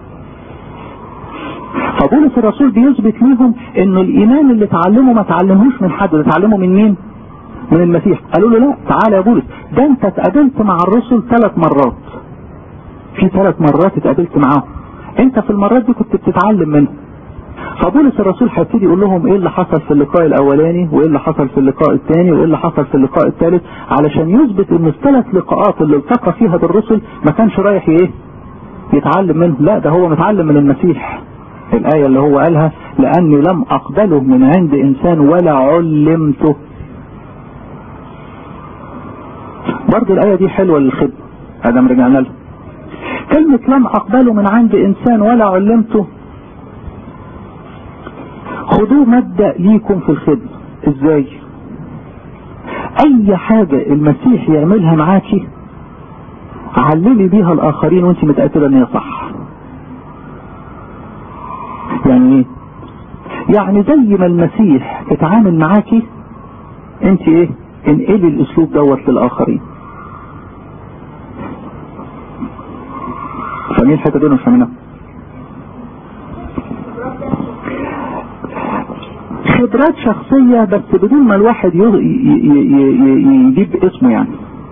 فبولس الرسول بيثبت ليهم انه الايمان اللي اتعلمه ما اتعلموش من حد ده اتعلمه من مين من المسيح قالوا له لا تعالى يا بولس ده انت اتقابلت مع الرسل ثلاث مرات في ثلاث مرات اتقابلت معاهم انت في المرات دي كنت بتتعلم منهم فبولس الرسول هيبتدي يقول لهم ايه اللي حصل في اللقاء الاولاني وايه اللي حصل في اللقاء الثاني وايه اللي حصل في اللقاء الثالث علشان يثبت ان الثلاث لقاءات اللي التقى فيها بالرسل ما كانش رايح ايه يتعلم منهم لا ده هو متعلم من المسيح الآية اللي هو قالها لأني لم أقبله من عند إنسان ولا علمته برضه الآية دي حلوة للخدمة هذا رجعنا لها كلمة لم أقبله من عند إنسان ولا علمته خدوه مبدأ ليكم في الخدمة ازاي اي حاجة المسيح يعملها معاكي علمي بيها الاخرين وانت متأكدة ان هي صح يعني ايه يعني زي ما المسيح اتعامل معاكي انت ايه انقلي الاسلوب دوت للاخرين فاهمين الحته دي مش فاهمينها خبرات شخصية بس بدون ما الواحد يجيب اسمه يعني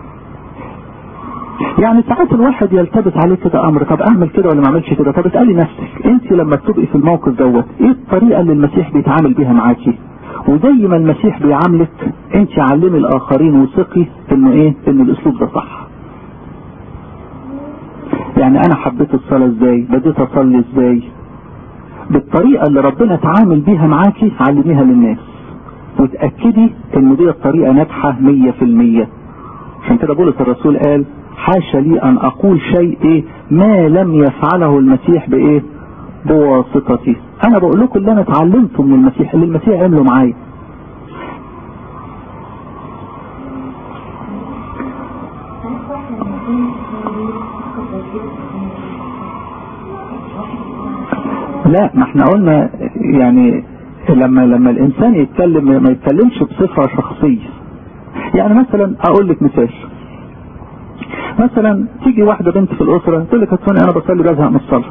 يعني ساعات الواحد يلتبس عليه كده امر طب اعمل كده ولا ما اعملش كده طب اسالي نفسك انت لما بتبقي في الموقف دوت ايه الطريقه اللي المسيح بيتعامل بيها معاكي وزي ما المسيح بيعاملك انت علمي الاخرين وثقي انه ايه ان الاسلوب ده صح يعني انا حبيت الصلاه ازاي بديت اصلي ازاي بالطريقة اللي ربنا تعامل بيها معاكي علميها للناس وتأكدي ان دي الطريقة ناجحة مية في المية عشان كده بولس الرسول قال حاشا لي ان اقول شيء ايه ما لم يفعله المسيح بايه بواسطتي انا بقول لكم اللي انا اتعلمته من المسيح اللي المسيح عمله معايا لا ما احنا قلنا يعني لما لما الانسان يتكلم ما يتكلمش بصفه شخصيه يعني مثلا اقول لك مثال مثلا تيجي واحده بنت في الاسره تقول لك هتفوني انا بصلي بزهق من الصلاه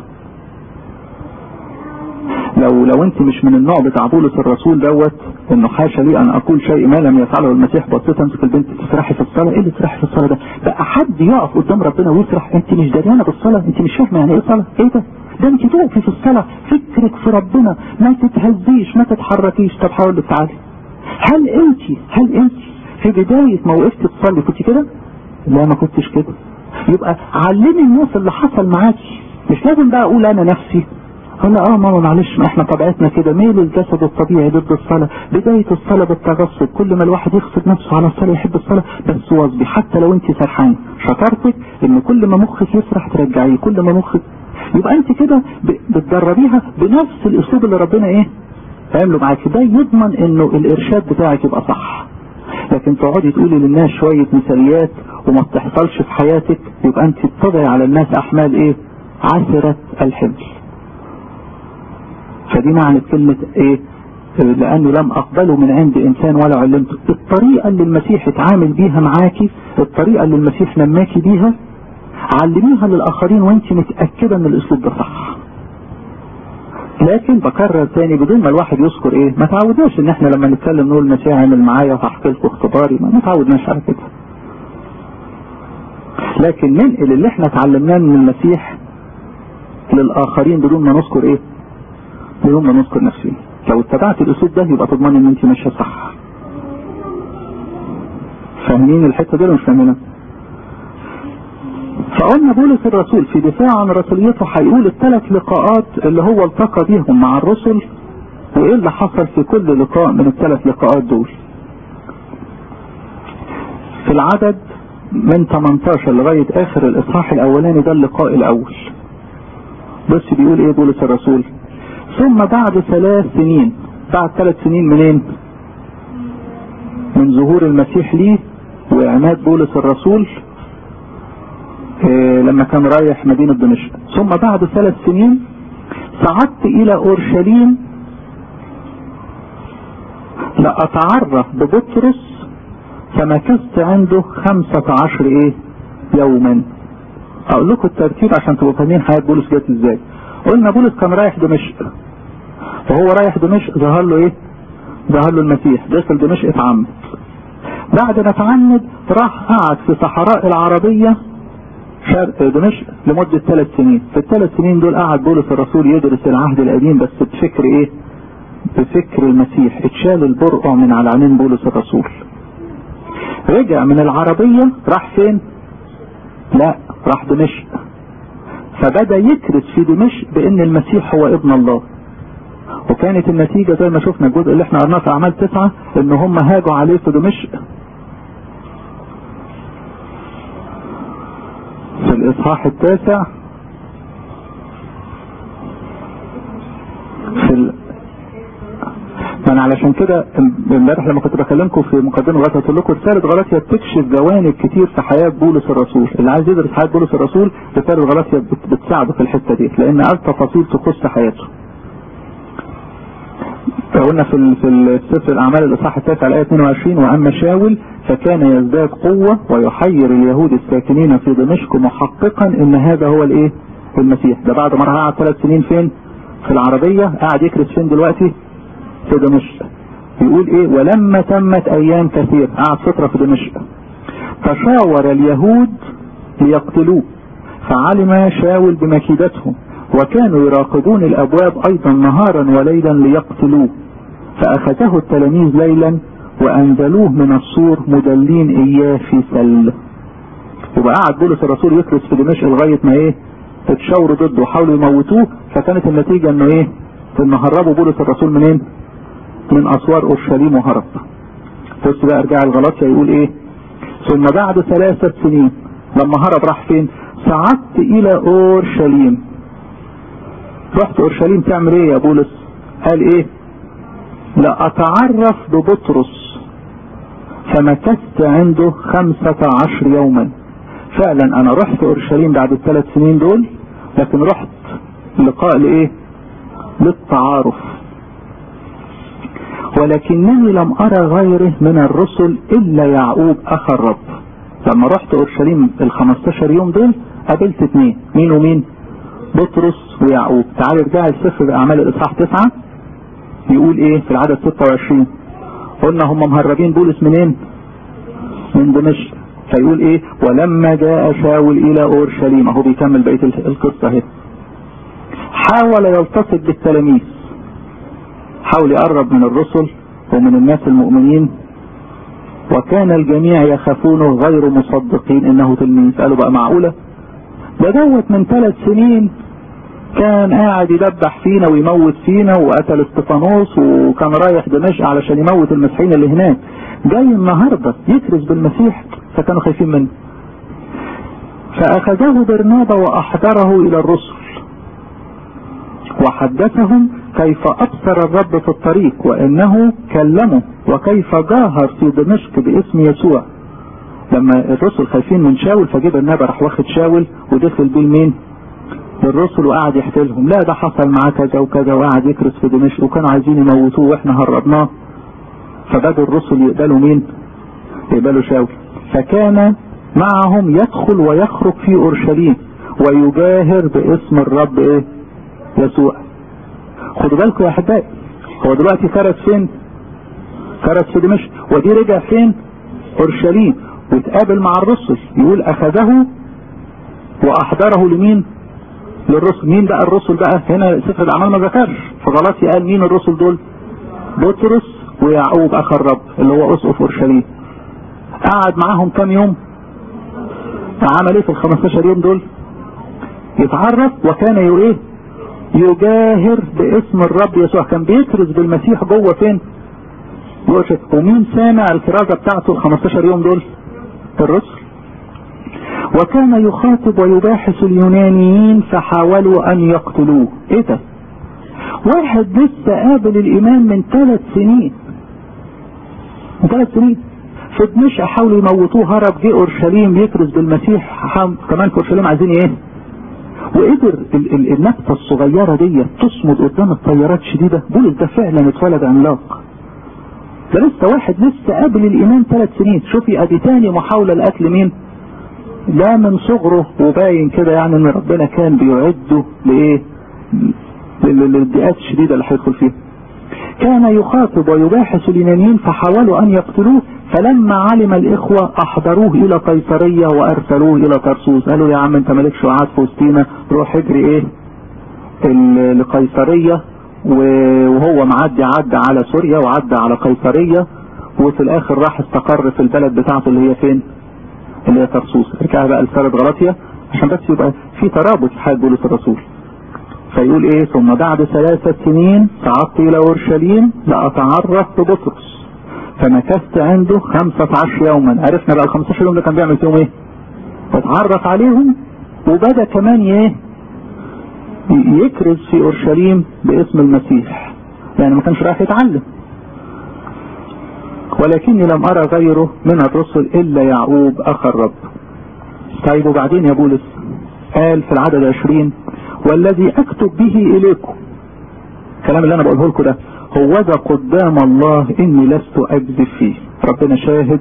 لو لو انت مش من النوع بتاع بولس الرسول دوت انه حاشا لي ان اقول شيء ما لم يفعله المسيح بصيت امسك البنت تسرحي في الصلاه ايه اللي تسرحي في الصلاه ده بقى حد يقف قدام ربنا ويسرح انت مش دريانه بالصلاه انت مش فاهمه يعني ايه صلاه ايه ده ده انت تقفي في الصلاه فكرك في ربنا ما تتهزيش ما تتحركيش طب هقول لك تعالي هل انت هل انت في بدايه ما وقفتي تصلي كنت كده؟ لا ما كنتش كده يبقى علمي الناس اللي حصل معاكي مش لازم بقى اقول انا نفسي قال اه ماما معلش ما احنا طبيعتنا كده ميل الجسد الطبيعي ضد الصلاة بداية الصلاة بالتغصب كل ما الواحد يغصب نفسه على الصلاة يحب الصلاة بس واظبي حتى لو انت سرحانة شطارتك ان كل ما مخك يسرح ترجعيه كل ما مخك يبقى انت كده بتدربيها بنفس الاسلوب اللي ربنا ايه عمله معاك ده يضمن انه الارشاد بتاعك يبقى صح لكن تقعدي تقولي للناس شوية مثاليات وما بتحصلش في حياتك يبقى انت تطبعي على الناس احمال ايه عسرة الحمل فدي معنى كلمة ايه لانه لم اقبله من عند انسان ولا علمته الطريقة اللي المسيح اتعامل بيها معاكي الطريقة اللي المسيح نماكي بيها علميها للاخرين وانت متأكدة ان الاسلوب ده صح لكن بكرر تاني بدون ما الواحد يذكر ايه ما تعودناش ان احنا لما نتكلم نقول المسيح عمل معايا وهحكي لكم اختباري ما تعودناش على كده لكن ننقل اللي احنا اتعلمناه من المسيح للاخرين بدون ما نذكر ايه بدون ما نذكر نفسنا لو اتبعت الاسلوب ده يبقى تضمن ان انت ماشيه صح فاهمين الحته دي ولا مش فاهمينها فقلنا بولس الرسول في دفاع عن رسوليته هيقول الثلاث لقاءات اللي هو التقى بيهم مع الرسل وايه اللي حصل في كل لقاء من الثلاث لقاءات دول في العدد من 18 لغاية اخر الاصحاح الاولاني ده اللقاء الاول بس بيقول ايه بولس الرسول ثم بعد ثلاث سنين بعد ثلاث سنين منين من ظهور المسيح ليه وإعماد بولس الرسول إيه لما كان رايح مدينة دمشق ثم بعد ثلاث سنين صعدت إلى أورشليم لأتعرف ببطرس فمكثت عنده خمسة عشر إيه يوما أقول لكم الترتيب عشان تبقوا فاهمين حياة بولس جت إزاي قلنا بولس كان رايح دمشق فهو رايح دمشق ظهر له ايه ظهر له المسيح دخل دمشق اتعمد بعد ما اتعمد راح قعد في صحراء العربية شرق دمشق لمدة ثلاث سنين في الثلاث سنين دول قعد بولس الرسول يدرس العهد القديم بس بفكر ايه بفكر المسيح اتشال البرقع من على عينين بولس الرسول رجع من العربية راح فين لا راح دمشق فبدأ يكرس في دمشق بان المسيح هو ابن الله وكانت النتيجة زي ما شفنا الجزء اللي احنا قرناه في اعمال تسعة ان هم هاجوا عليه في دمشق في الاصحاح التاسع في ال... ما انا علشان كده امبارح لما كنت بكلمكم في مقدمه غلطه قلت لكم رساله غلطيه بتكشف جوانب كتير في حياه بولس الرسول اللي عايز يدرس حياه بولس الرسول رساله غلطيه بتساعده في الحته دي لان قال تفاصيل تخص حياته قلنا في في السفر الاعمال الاصحاح التاسع الايه 22 واما شاول فكان يزداد قوه ويحير اليهود الساكنين في دمشق محققا ان هذا هو الايه المسيح ده بعد ما قعد ثلاث سنين فين في العربيه قاعد يكرس فين دلوقتي في دمشق يقول ايه ولما تمت ايام كثير قعد فتره في دمشق تشاور اليهود ليقتلوه فعلم شاول بمكيدتهم وكانوا يراقبون الابواب ايضا نهارا وليلا ليقتلوه فاخذه التلاميذ ليلا وانزلوه من السور مدلين اياه في سل يبقى قعد بولس الرسول يكرس في دمشق لغايه ما ايه اتشاوروا ضده وحاولوا يموتوه فكانت النتيجه انه ايه انه هربوا بولس الرسول منين من اسوار اورشليم وهرب بص بقى ارجع الغلطية يقول ايه ثم بعد ثلاثة سنين لما هرب راح فين صعدت الى اورشليم رحت اورشليم تعمل ايه يا بولس قال ايه لأتعرف ببطرس فمكثت عنده خمسة عشر يوما فعلا انا رحت اورشليم بعد الثلاث سنين دول لكن رحت لقاء لايه للتعارف ولكنني لم ارى غيره من الرسل الا يعقوب اخ الرب لما رحت اورشليم ال 15 يوم دول قابلت اثنين مين ومين بطرس ويعقوب تعالوا ارجع السفر اعمال الاصحاح تسعة يقول ايه في العدد 26 قلنا هم مهربين بولس منين من دمشق فيقول ايه ولما جاء شاول الى اورشليم اهو بيكمل بقيه القصه اهي حاول يلتصق بالتلاميذ حاول يقرب من الرسل ومن الناس المؤمنين وكان الجميع يخافونه غير مصدقين انه تلميذ قالوا بقى معقوله ده دوت من ثلاث سنين كان قاعد يدبح فينا ويموت فينا وقتل استفانوس وكان رايح دمشق علشان يموت المسيحيين اللي هناك جاي النهارده يكرز بالمسيح فكانوا خايفين منه فاخذه برنابا واحضره الى الرسل وحدثهم كيف ابصر الرب في الطريق وانه كلمه وكيف جاهر في دمشق باسم يسوع لما الرسل خايفين من شاول فجه برنابا راح واخد شاول ودخل بيه لمين؟ للرسل وقعد يحكي لهم لا ده حصل معاه كذا وكذا وقعد يكرس في دمشق وكانوا عايزين يموتوه واحنا هربناه فبدوا الرسل يقبلوا مين؟ يقبلوا شاول فكان معهم يدخل ويخرج في اورشليم ويجاهر باسم الرب ايه؟ يسوع خدوا بالكم يا احبائي هو دلوقتي كرس فين؟ كرس في دمشق ودي رجع فين؟ اورشليم واتقابل مع الرسل يقول اخذه واحضره لمين؟ للرسل مين بقى الرسل بقى هنا سفر الاعمال ما ذكرش فغلطي قال مين الرسل دول؟ بطرس ويعقوب اخ الرب اللي هو اسقف اورشليم قعد معاهم كام يوم؟ عمل ايه في ال 15 يوم دول؟ يتعرف وكان ايه؟ يجاهر باسم الرب يسوع كان بيكرز بالمسيح جوه فين ومين سامع الكرازة بتاعته ال 15 يوم دول الرسل وكان يخاطب ويباحث اليونانيين فحاولوا ان يقتلوه ايه ده واحد لسه قابل الايمان من ثلاث سنين من ثلاث سنين في دمشق حاولوا يموتوه هرب جه اورشليم يكرز بالمسيح كمان في اورشليم عايزين ايه وقدر النبتة الصغيرة دي تصمد قدام الطيارات شديدة بولس ده فعلا اتولد عملاق ده لسه واحد لسه قابل الايمان ثلاث سنين شوفي ادي تاني محاولة لقتل مين ده من صغره وباين كده يعني ان ربنا كان بيعده لايه للضيقات الشديدة اللي هيدخل فيها كان يخاطب ويباحث اليونانيين فحاولوا ان يقتلوه فلما علم الاخوة احضروه الى قيصرية وارسلوه الى طرسوس قالوا يا عم انت مالكش وقعد في وسطينا روح اجري ايه لقيصرية وهو معدي عدى على سوريا وعدى على قيصرية وفي الاخر راح استقر في البلد بتاعته اللي هي فين اللي هي طرسوس ارجع بقى لسارة غلطية عشان بس يبقى في ترابط في حياة بولس الرسول فيقول ايه ثم بعد ثلاثة سنين صعدت الى اورشليم لاتعرف ببطرس فمكثت عنده خمسة عشر يوما عرفنا بقى ال 15 يوم ده كان بيعمل فيهم ايه اتعرف عليهم وبدا كمان ايه يكرز في اورشليم باسم المسيح يعني ما كانش رايح يتعلم ولكني لم ارى غيره من الرسل الا يعقوب اخ الرب طيب وبعدين يا بولس قال في العدد عشرين والذي اكتب به اليكم الكلام اللي انا بقوله لكم ده هو ذا قدام الله اني لست اكذب فيه ربنا شاهد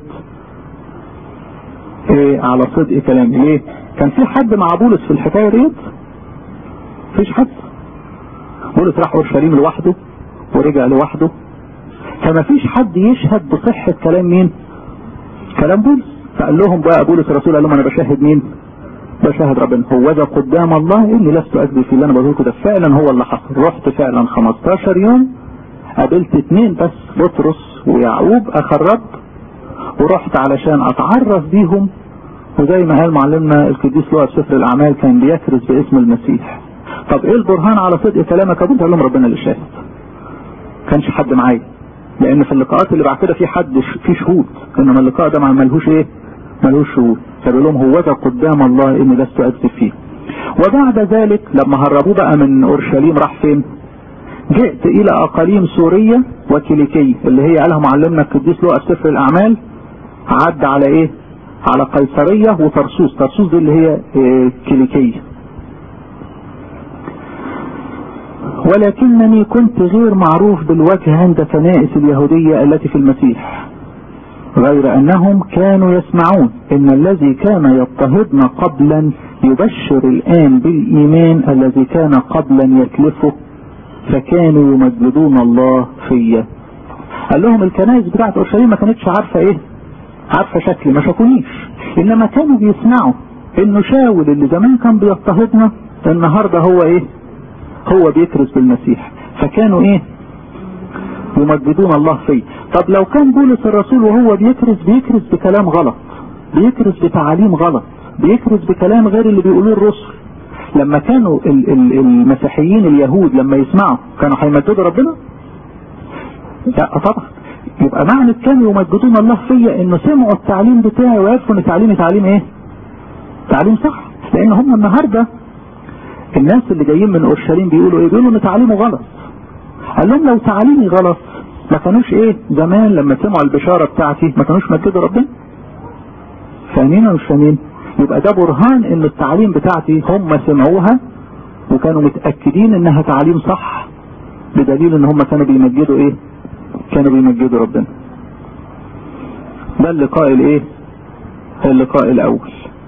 إيه على صدق كلامي ليه كان في حد مع بولس في الحكايه ديت مفيش حد بولس راح اورشليم لوحده ورجع لوحده فما فيش حد يشهد بصحة كلام مين كلام بولس فقال لهم بقى بولس الرسول قال لهم انا بشاهد مين بشاهد ربنا هو ذا قدام الله اني لست اكذب في اللي انا بقوله ده فعلا هو اللي حصل رحت فعلا 15 يوم قابلت اثنين بس بطرس ويعقوب اخ الرب ورحت علشان اتعرف بيهم وزي ما قال معلمنا القديس لوقا في سفر الاعمال كان بيكرز باسم المسيح طب ايه البرهان على صدق كلامك يا قال لهم ربنا اللي شاهد كانش حد معايا لان في اللقاءات اللي بعد كده في حد في شهود انما اللقاء ده ما ملهوش ايه ملوش شهود فبيقول لهم هو ده قدام الله اني لست اكذب فيه وبعد ذلك لما هربوه بقى من اورشليم راح فين جئت الى اقاليم سورية وكيليكية اللي هي قالها معلمنا القديس لوقا في سفر الاعمال عدى على ايه على قيصرية وطرسوس طرسوس دي اللي هي إيه كيليكية ولكنني كنت غير معروف بالوجه عند كنائس اليهودية التي في المسيح غير انهم كانوا يسمعون ان الذي كان يضطهدنا قبلا يبشر الان بالايمان الذي كان قبلا يتلفه فكانوا يمجدون الله فيا قال لهم الكنائس بتاعت اورشليم ما كانتش عارفه ايه عارفه شكلي ما شافونيش انما كانوا بيسمعوا انه شاول اللي زمان كان بيضطهدنا النهارده هو ايه هو بيكرز بالمسيح فكانوا ايه يمجدون الله فيه طب لو كان بولس الرسول وهو بيكرز بيكرز بكلام غلط بيكرز بتعاليم غلط بيكرز بكلام غير اللي بيقولوه الرسل لما كانوا ال ال المسيحيين اليهود لما يسمعوا كانوا هيمجدوا ربنا لا طبعا يبقى معنى كانوا يمجدون الله فيا انه سمعوا التعليم بتاعي وعرفوا ان تعليمي تعليم ايه تعليم صح لان هم النهارده الناس اللي جايين من اورشليم بيقولوا ايه بيقولوا ان تعليمه غلط قال لهم لو تعليمي غلط ما كانوش ايه زمان لما سمعوا البشارة بتاعتي ما كانوش مجدوا ربنا فاهمين ولا مش فاهمين يبقى ده برهان ان التعليم بتاعتي هم سمعوها وكانوا متأكدين انها تعليم صح بدليل ان هم كانوا بيمجدوا ايه كانوا بيمجدوا ربنا ده اللقاء الايه اللقاء الاول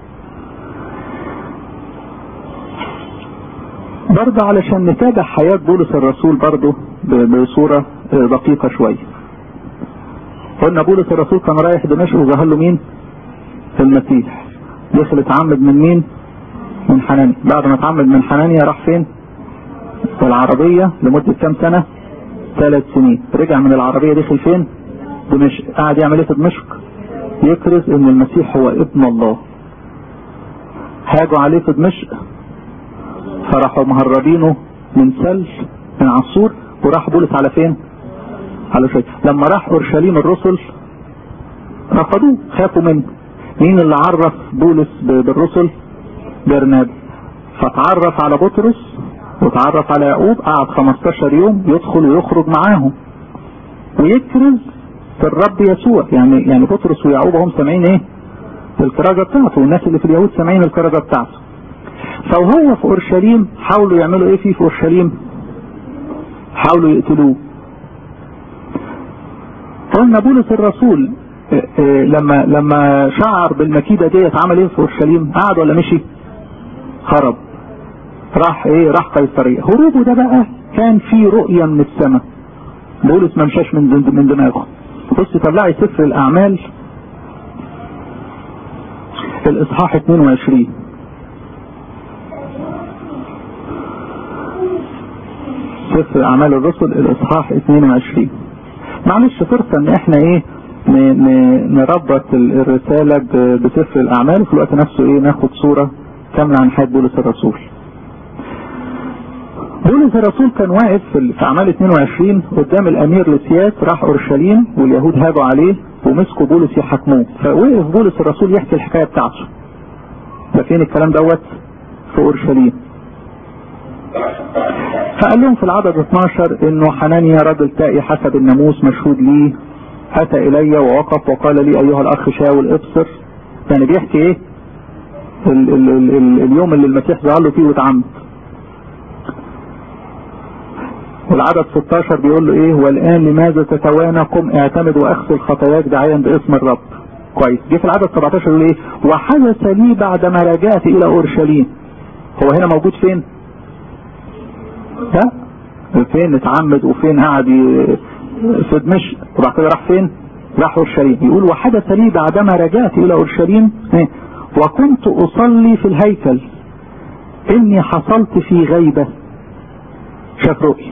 برضه علشان نتابع حياة بولس الرسول برضه بصورة دقيقة شوية قلنا بولس الرسول كان رايح دمشق وظهر له مين المسيح دخل اتعمد من مين من حنانيا بعد ما اتعمد من حنانيا راح فين في العربية لمدة كام سنة ثلاث سنين رجع من العربية دخل فين دمشق قاعد يعمل ايه في دمشق يكرز ان المسيح هو ابن الله هاجوا عليه في دمشق فراحوا مهربينه من سل من عصور وراح بولس على فين على شيء لما راح اورشليم الرسل رفضوه خافوا منه مين اللي عرف بولس بالرسل برنابا فتعرف على بطرس وتعرف على يعقوب قعد 15 يوم يدخل ويخرج معاهم ويكرز في الرب يسوع يعني يعني بطرس ويعقوب هم سامعين ايه الكرازه بتاعته والناس اللي في اليهود سامعين الكرازه بتاعته فوهو في اورشليم حاولوا يعملوا ايه فيه في اورشليم حاولوا يقتلوه قلنا بولس الرسول لما لما شعر بالمكيدة ديت عمل ايه في اورشليم قعد ولا مشي هرب راح ايه راح قيصرية هروبه ده بقى كان في رؤية من السماء بولس ما مشاش من من دماغه بص طلعي سفر الاعمال الاصحاح 22 سفر اعمال الرسل الاصحاح 22 معلش فرصة ان احنا ايه نربط الرسالة بسفر الاعمال وفي الوقت نفسه ايه ناخد صورة كاملة عن حياة بولس الرسول بولس الرسول كان واقف في اعمال 22 قدام الامير لسياس راح اورشليم واليهود هاجوا عليه ومسكوا بولس يحاكموه فوقف بولس الرسول يحكي الحكاية بتاعته ففين الكلام دوت في اورشليم فقال لهم في العدد 12 انه حنانيا رجل تائي حسب الناموس مشهود لي اتى الي ووقف وقال لي ايها الاخ شاول ابصر يعني بيحكي ايه ال ال ال ال اليوم اللي المسيح ظهر له فيه واتعمد والعدد 16 بيقول له ايه والان لماذا تتوانى قم اعتمد واغسل خطاياك داعيا باسم الرب كويس جه في العدد 17 يقول ايه وحدث لي بعدما رجعت الى اورشليم هو هنا موجود فين ها فين اتعمد وفين قعد في دمشق وبعد كده راح فين راح اورشليم يقول وحدث لي بعدما رجعت الى اورشليم وكنت اصلي في الهيكل اني حصلت في غيبة شاف رؤيا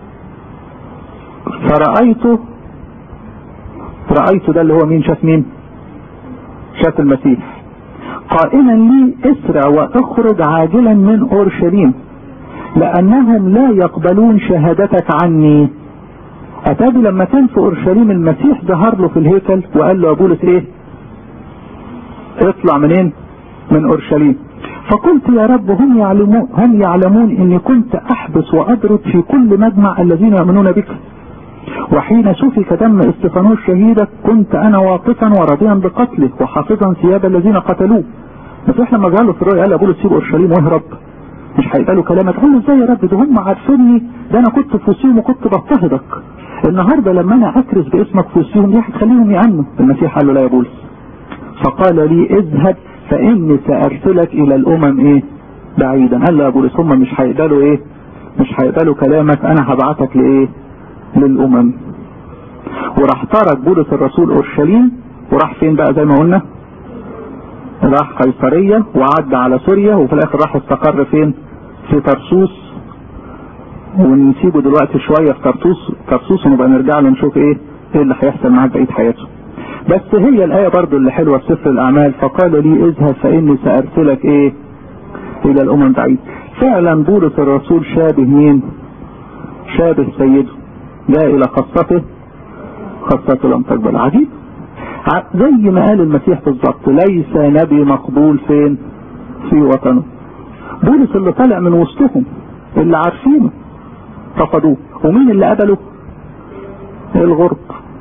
فرأيته رأيته ده اللي هو مين شاف مين شاف المسيح قائلا لي اسرع واخرج عاجلا من اورشليم لانهم لا يقبلون شهادتك عني اتابي لما كان في اورشليم المسيح ظهر له في الهيكل وقال له يا بولس ايه اطلع منين من اورشليم فقلت يا رب هم يعلمون هم يعلمون اني كنت احبس واضرب في كل مجمع الذين يؤمنون بك وحين سفك دم استفانوس شهيدك كنت انا واقفا وراضيا بقتله وحافظا ثياب الذين قتلوه المسيح لما قال له في الرؤيا قال ابو سيب اورشليم واهرب مش هيقبلوا كلامك قال له ازاي يا رب ده هم عارفيني ده انا كنت في وسطهم وكنت بضطهدك النهارده لما انا اكرز باسمك في وسطهم دي هتخليهم يامنوا المسيح قال له لا يا بولس فقال لي اذهب فاني سارسلك الى الامم ايه بعيدا قال له يا بولس هم مش هيقبلوا ايه مش هيقبلوا كلامك انا هبعتك لايه للامم وراح ترك بولس الرسول اورشليم وراح فين بقى زي ما قلنا راح قيصرية وعدى على سوريا وفي الاخر راح استقر فين في طرسوس ونسيبه دلوقتي شوية في طرسوس طرسوس ونبقى نرجع له نشوف ايه ايه اللي هيحصل معاه بقية حياته بس هي الآية برضو اللي حلوة في سفر الأعمال فقال لي اذهب فإني سأرسلك ايه إلى الأمم بعيد فعلا بولس الرسول شابه مين شابه سيده جاء إلى خاصته خاصته لم تقبل عجيب زي ما قال المسيح بالظبط ليس نبي مقبول فين في وطنه بولس اللي طلع من وسطهم اللي عارفينه رفضوه ومين اللي قبله الغرب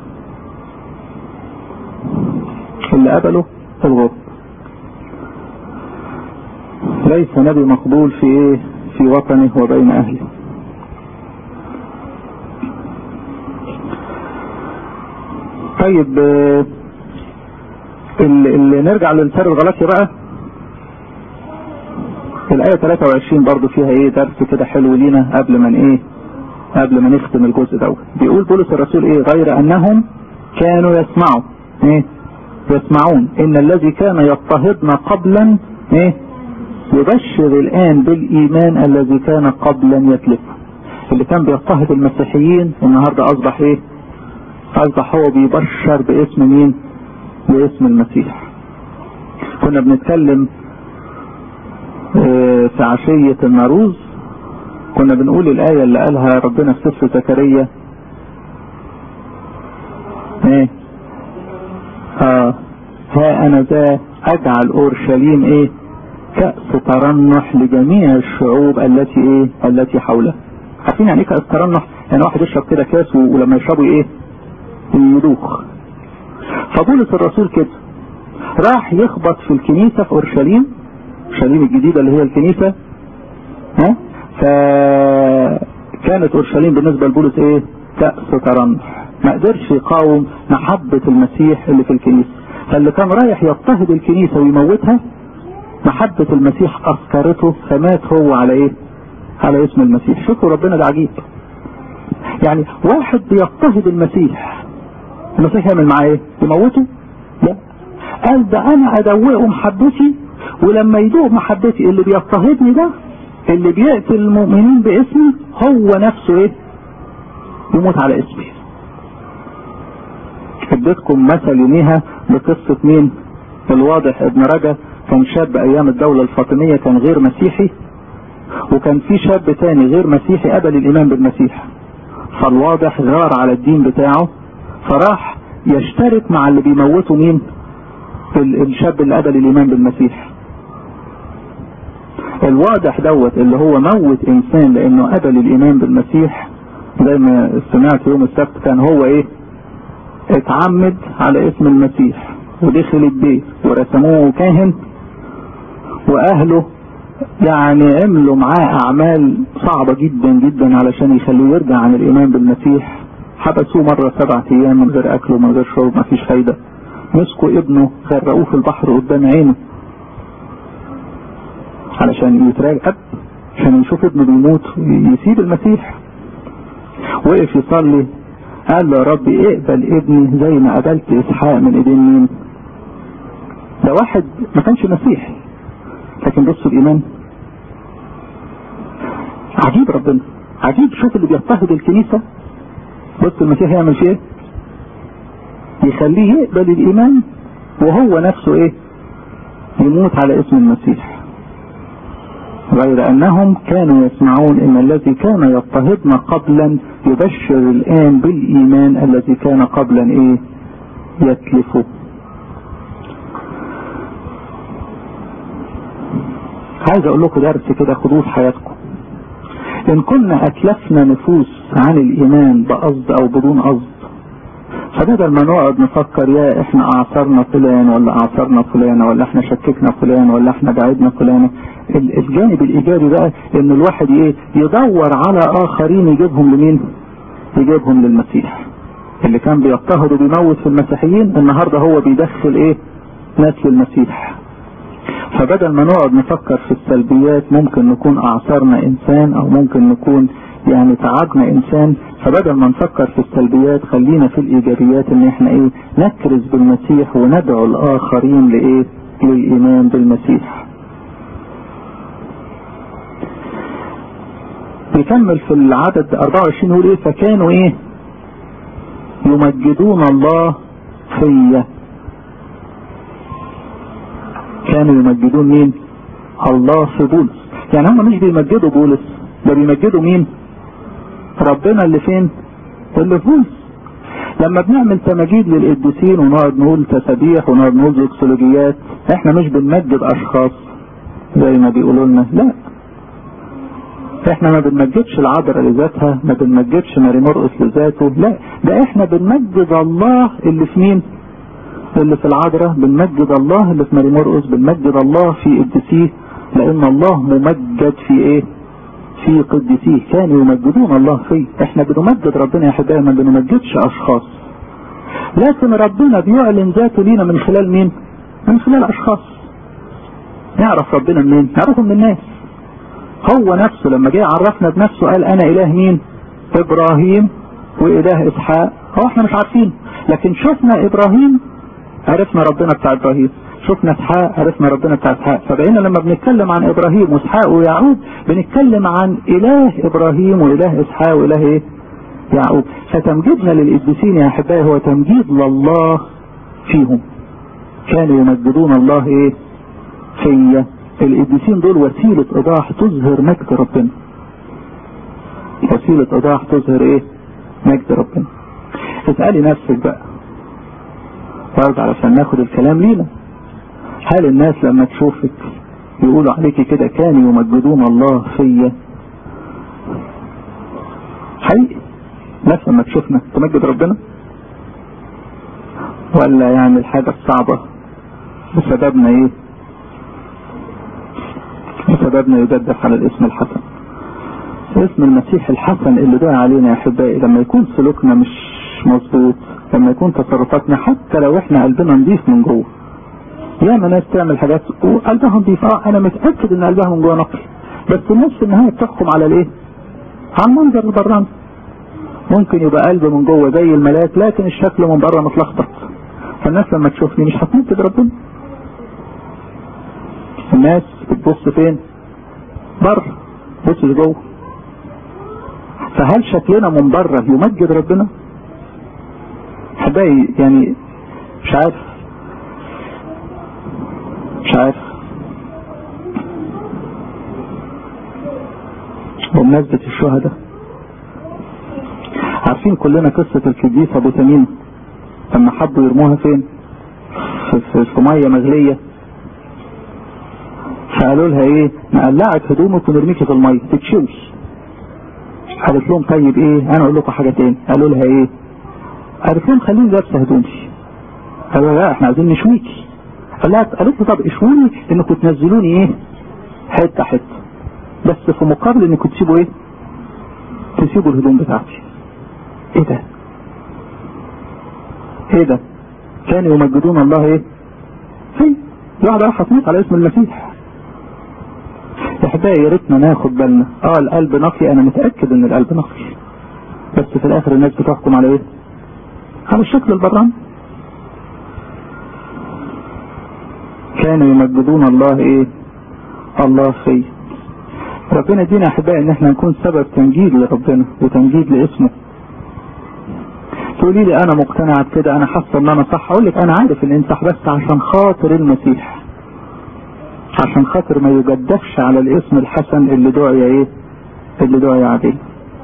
اللي قبله الغرب ليس نبي مقبول في ايه في وطنه وبين اهله طيب اللي, اللي نرجع للسر الغلطي بقى الآية 23 برضو فيها ايه درس كده حلو لينا قبل ما ايه قبل ما نختم الجزء دوت بيقول بولس الرسول ايه غير انهم كانوا يسمعوا ايه يسمعون ان الذي كان يضطهدنا قبلا ايه يبشر الان بالايمان الذي كان قبلا يتلفه اللي كان بيضطهد المسيحيين النهارده اصبح ايه اصبح هو بيبشر باسم مين باسم المسيح كنا بنتكلم اه في عشية الناروز كنا بنقول الآية اللي قالها ربنا في سفر زكريا ايه اه ها انا ذا اجعل اورشليم ايه كأس ترنح لجميع الشعوب التي ايه التي حولها عارفين يعني ايه كأس ترنح يعني واحد يشرب كده كاس ولما يشربه ايه يدوخ فبولس الرسول كده راح يخبط في الكنيسة في اورشليم اورشليم الجديدة اللي هي الكنيسة ها فكانت اورشليم بالنسبة لبولس ايه كأس ترنح ما قدرش يقاوم محبة المسيح اللي في الكنيسة فاللي كان رايح يضطهد الكنيسة ويموتها محبة المسيح أسكرته فمات هو على ايه على اسم المسيح شوفوا ربنا ده عجيب يعني واحد بيضطهد المسيح المسيح يعمل معاه ايه يموته لا قال ده انا ادوقه محبتي ولما يدوق محبتي اللي بيضطهدني ده اللي بيقتل المؤمنين باسمي هو نفسه ايه يموت على اسمي اديتكم مثل يوميها بقصة مين الواضح ابن رجا كان شاب ايام الدولة الفاطمية كان غير مسيحي وكان في شاب تاني غير مسيحي قبل الايمان بالمسيح فالواضح غار على الدين بتاعه فراح يشترك مع اللي بيموتوا مين الشاب اللي قبل الايمان بالمسيح الواضح دوت اللي هو موت انسان لانه قبل الايمان بالمسيح زي ما سمعت يوم السبت كان هو ايه اتعمد على اسم المسيح ودخل البيت ورسموه كاهن واهله يعني عملوا معاه اعمال صعبة جدا جدا علشان يخلوه يرجع عن الايمان بالمسيح حبسوه مرة سبعة ايام من غير اكل ومن غير شرب مفيش فايدة مسكوا ابنه غرقوه في البحر قدام عينه علشان يتراجع عشان يشوف ابنه بيموت يسيب المسيح وقف يصلي قال له يا رب اقبل ابني زي ما قبلت اسحاق من ايدين مين ده واحد ما كانش مسيحي لكن بصوا الايمان عجيب ربنا عجيب شوف اللي بيضطهد الكنيسة بص المسيح يعمل فيه ايه يخليه يقبل الايمان وهو نفسه ايه يموت على اسم المسيح غير انهم كانوا يسمعون ان الذي كان يضطهدنا قبلا يبشر الان بالايمان الذي كان قبلا ايه يتلفه عايز اقول لكم درس كده خدوه في حياتكم ان كنا اتلفنا نفوس عن الايمان بقصد او بدون قصد فبدل ما نقعد نفكر يا احنا اعصرنا فلان ولا اعصرنا فلانة ولا احنا شككنا فلان ولا احنا بعدنا فلانة الجانب الايجابي بقى ان الواحد ايه يدور على اخرين يجيبهم لمين يجيبهم للمسيح اللي كان بيضطهد وبيموت في المسيحيين النهارده هو بيدخل ايه ناس للمسيح فبدل ما نقعد نفكر في السلبيات ممكن نكون اعصرنا انسان او ممكن نكون يعني تعبنا انسان فبدل ما نفكر في السلبيات خلينا في الايجابيات ان احنا ايه نكرز بالمسيح وندعو الاخرين لايه للايمان بالمسيح بيكمل في العدد 24 يقول ايه فكانوا ايه يمجدون الله فيا كانوا يمجدون مين الله في بولس يعني هم مش بيمجدوا بولس ده بيمجدوا مين ربنا اللي فين اللي في بولس لما بنعمل تماجيد للقديسين ونقعد نقول تسابيح ونقعد نقول زوكسولوجيات احنا مش بنمجد اشخاص زي ما بيقولوا لنا لا احنا ما بنمجدش العذراء لذاتها ما بنمجدش ماري مرقس لذاته لا ده احنا بنمجد الله اللي في مين اللي في العذراء بنمجد الله اللي في ماري مرقس بنمجد الله في قديسيه لان الله ممجد في ايه في قديسيه كانوا يمجدون الله فيه احنا بنمجد ربنا يا احبائي ما بنمجدش اشخاص لكن ربنا بيعلن ذاته لينا من خلال مين من خلال اشخاص نعرف ربنا منين نعرفه من الناس هو نفسه لما جه عرفنا بنفسه قال انا اله مين ابراهيم واله اسحاق هو احنا مش عارفين لكن شفنا ابراهيم عرفنا ربنا بتاع ابراهيم شفنا اسحاق عرفنا ربنا بتاع اسحاق فبقينا لما بنتكلم عن ابراهيم واسحاق ويعقوب بنتكلم عن اله ابراهيم واله اسحاق واله ايه يعقوب فتمجيدنا للقديسين يا احبائي هو تمجيد لله فيهم كانوا يمجدون الله ايه فيا القديسين دول وسيلة ايضاح تظهر مجد ربنا وسيلة ايضاح تظهر ايه مجد ربنا اسألي نفسك بقى برضه علشان ناخد الكلام لينا هل الناس لما تشوفك يقولوا عليكي كده كانوا يمجدون الله فيا حقيقي الناس لما تشوفنا تمجد ربنا ولا يعني الحاجة الصعبة بسببنا ايه بسببنا يجدف على الاسم الحسن اسم المسيح الحسن اللي دعا علينا يا احبائي لما يكون سلوكنا مش مظبوط لما يكون تصرفاتنا حتى لو احنا قلبنا نضيف من جوه ياما ناس تعمل حاجات وقلبها نضيف اه انا متاكد ان قلبها من جوه نقي بس الناس في النهايه بتحكم على الايه؟ على المنظر البراني ممكن يبقى قلب من جوه زي الملاك لكن الشكل من بره متلخبط فالناس لما تشوفني مش هتمجد ربنا الناس بتبص فين؟ بره بص لجوه فهل شكلنا من بره يمجد ربنا؟ حبايبي يعني مش عارف مش عارف بمناسبة الشهداء عارفين كلنا قصة القديس ابو تميم لما حبوا يرموها فين في, في, في مية مغلية فقالوا لها ايه نقلعك هدومك ونرميكي في المية تتشوي قالت لهم طيب ايه انا اقول لكم حاجة تاني قالوا لها ايه قالت لهم خليني لابسه هدومي قالوا لا احنا عايزين نشويكي قالت قالت له طب اشووني انكم تنزلوني ايه حته حته بس في مقابل انكم تسيبوا ايه تسيبوا الهدوم بتاعتي ايه ده ايه ده كانوا يمجدون الله ايه في واحدة راح تموت على اسم المسيح يا احبائي يا ريتنا ناخد بالنا اه القلب نقي انا متاكد ان القلب نقي بس في الاخر الناس بتحكم على ايه على الشكل البراني كانوا يمجدون الله ايه الله في ربنا يدينا احبائي ان احنا نكون سبب تمجيد لربنا وتمجيد لاسمه تقولي لي انا مقتنعه بكده انا حاسه ان انا صح اقول لك انا عارف ان انت صح بس عشان خاطر المسيح عشان خاطر ما يجدفش على الاسم الحسن اللي دعي ايه اللي دعي عليه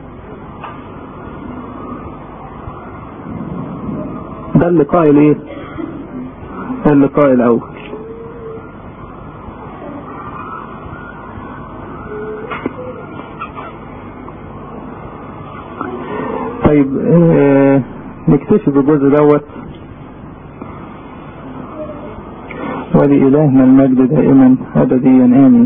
ده اللقاء الايه اللقاء الاول طيب اه نكتفي بالجزء دوت ولإلهنا المجد دائما أبديا آمين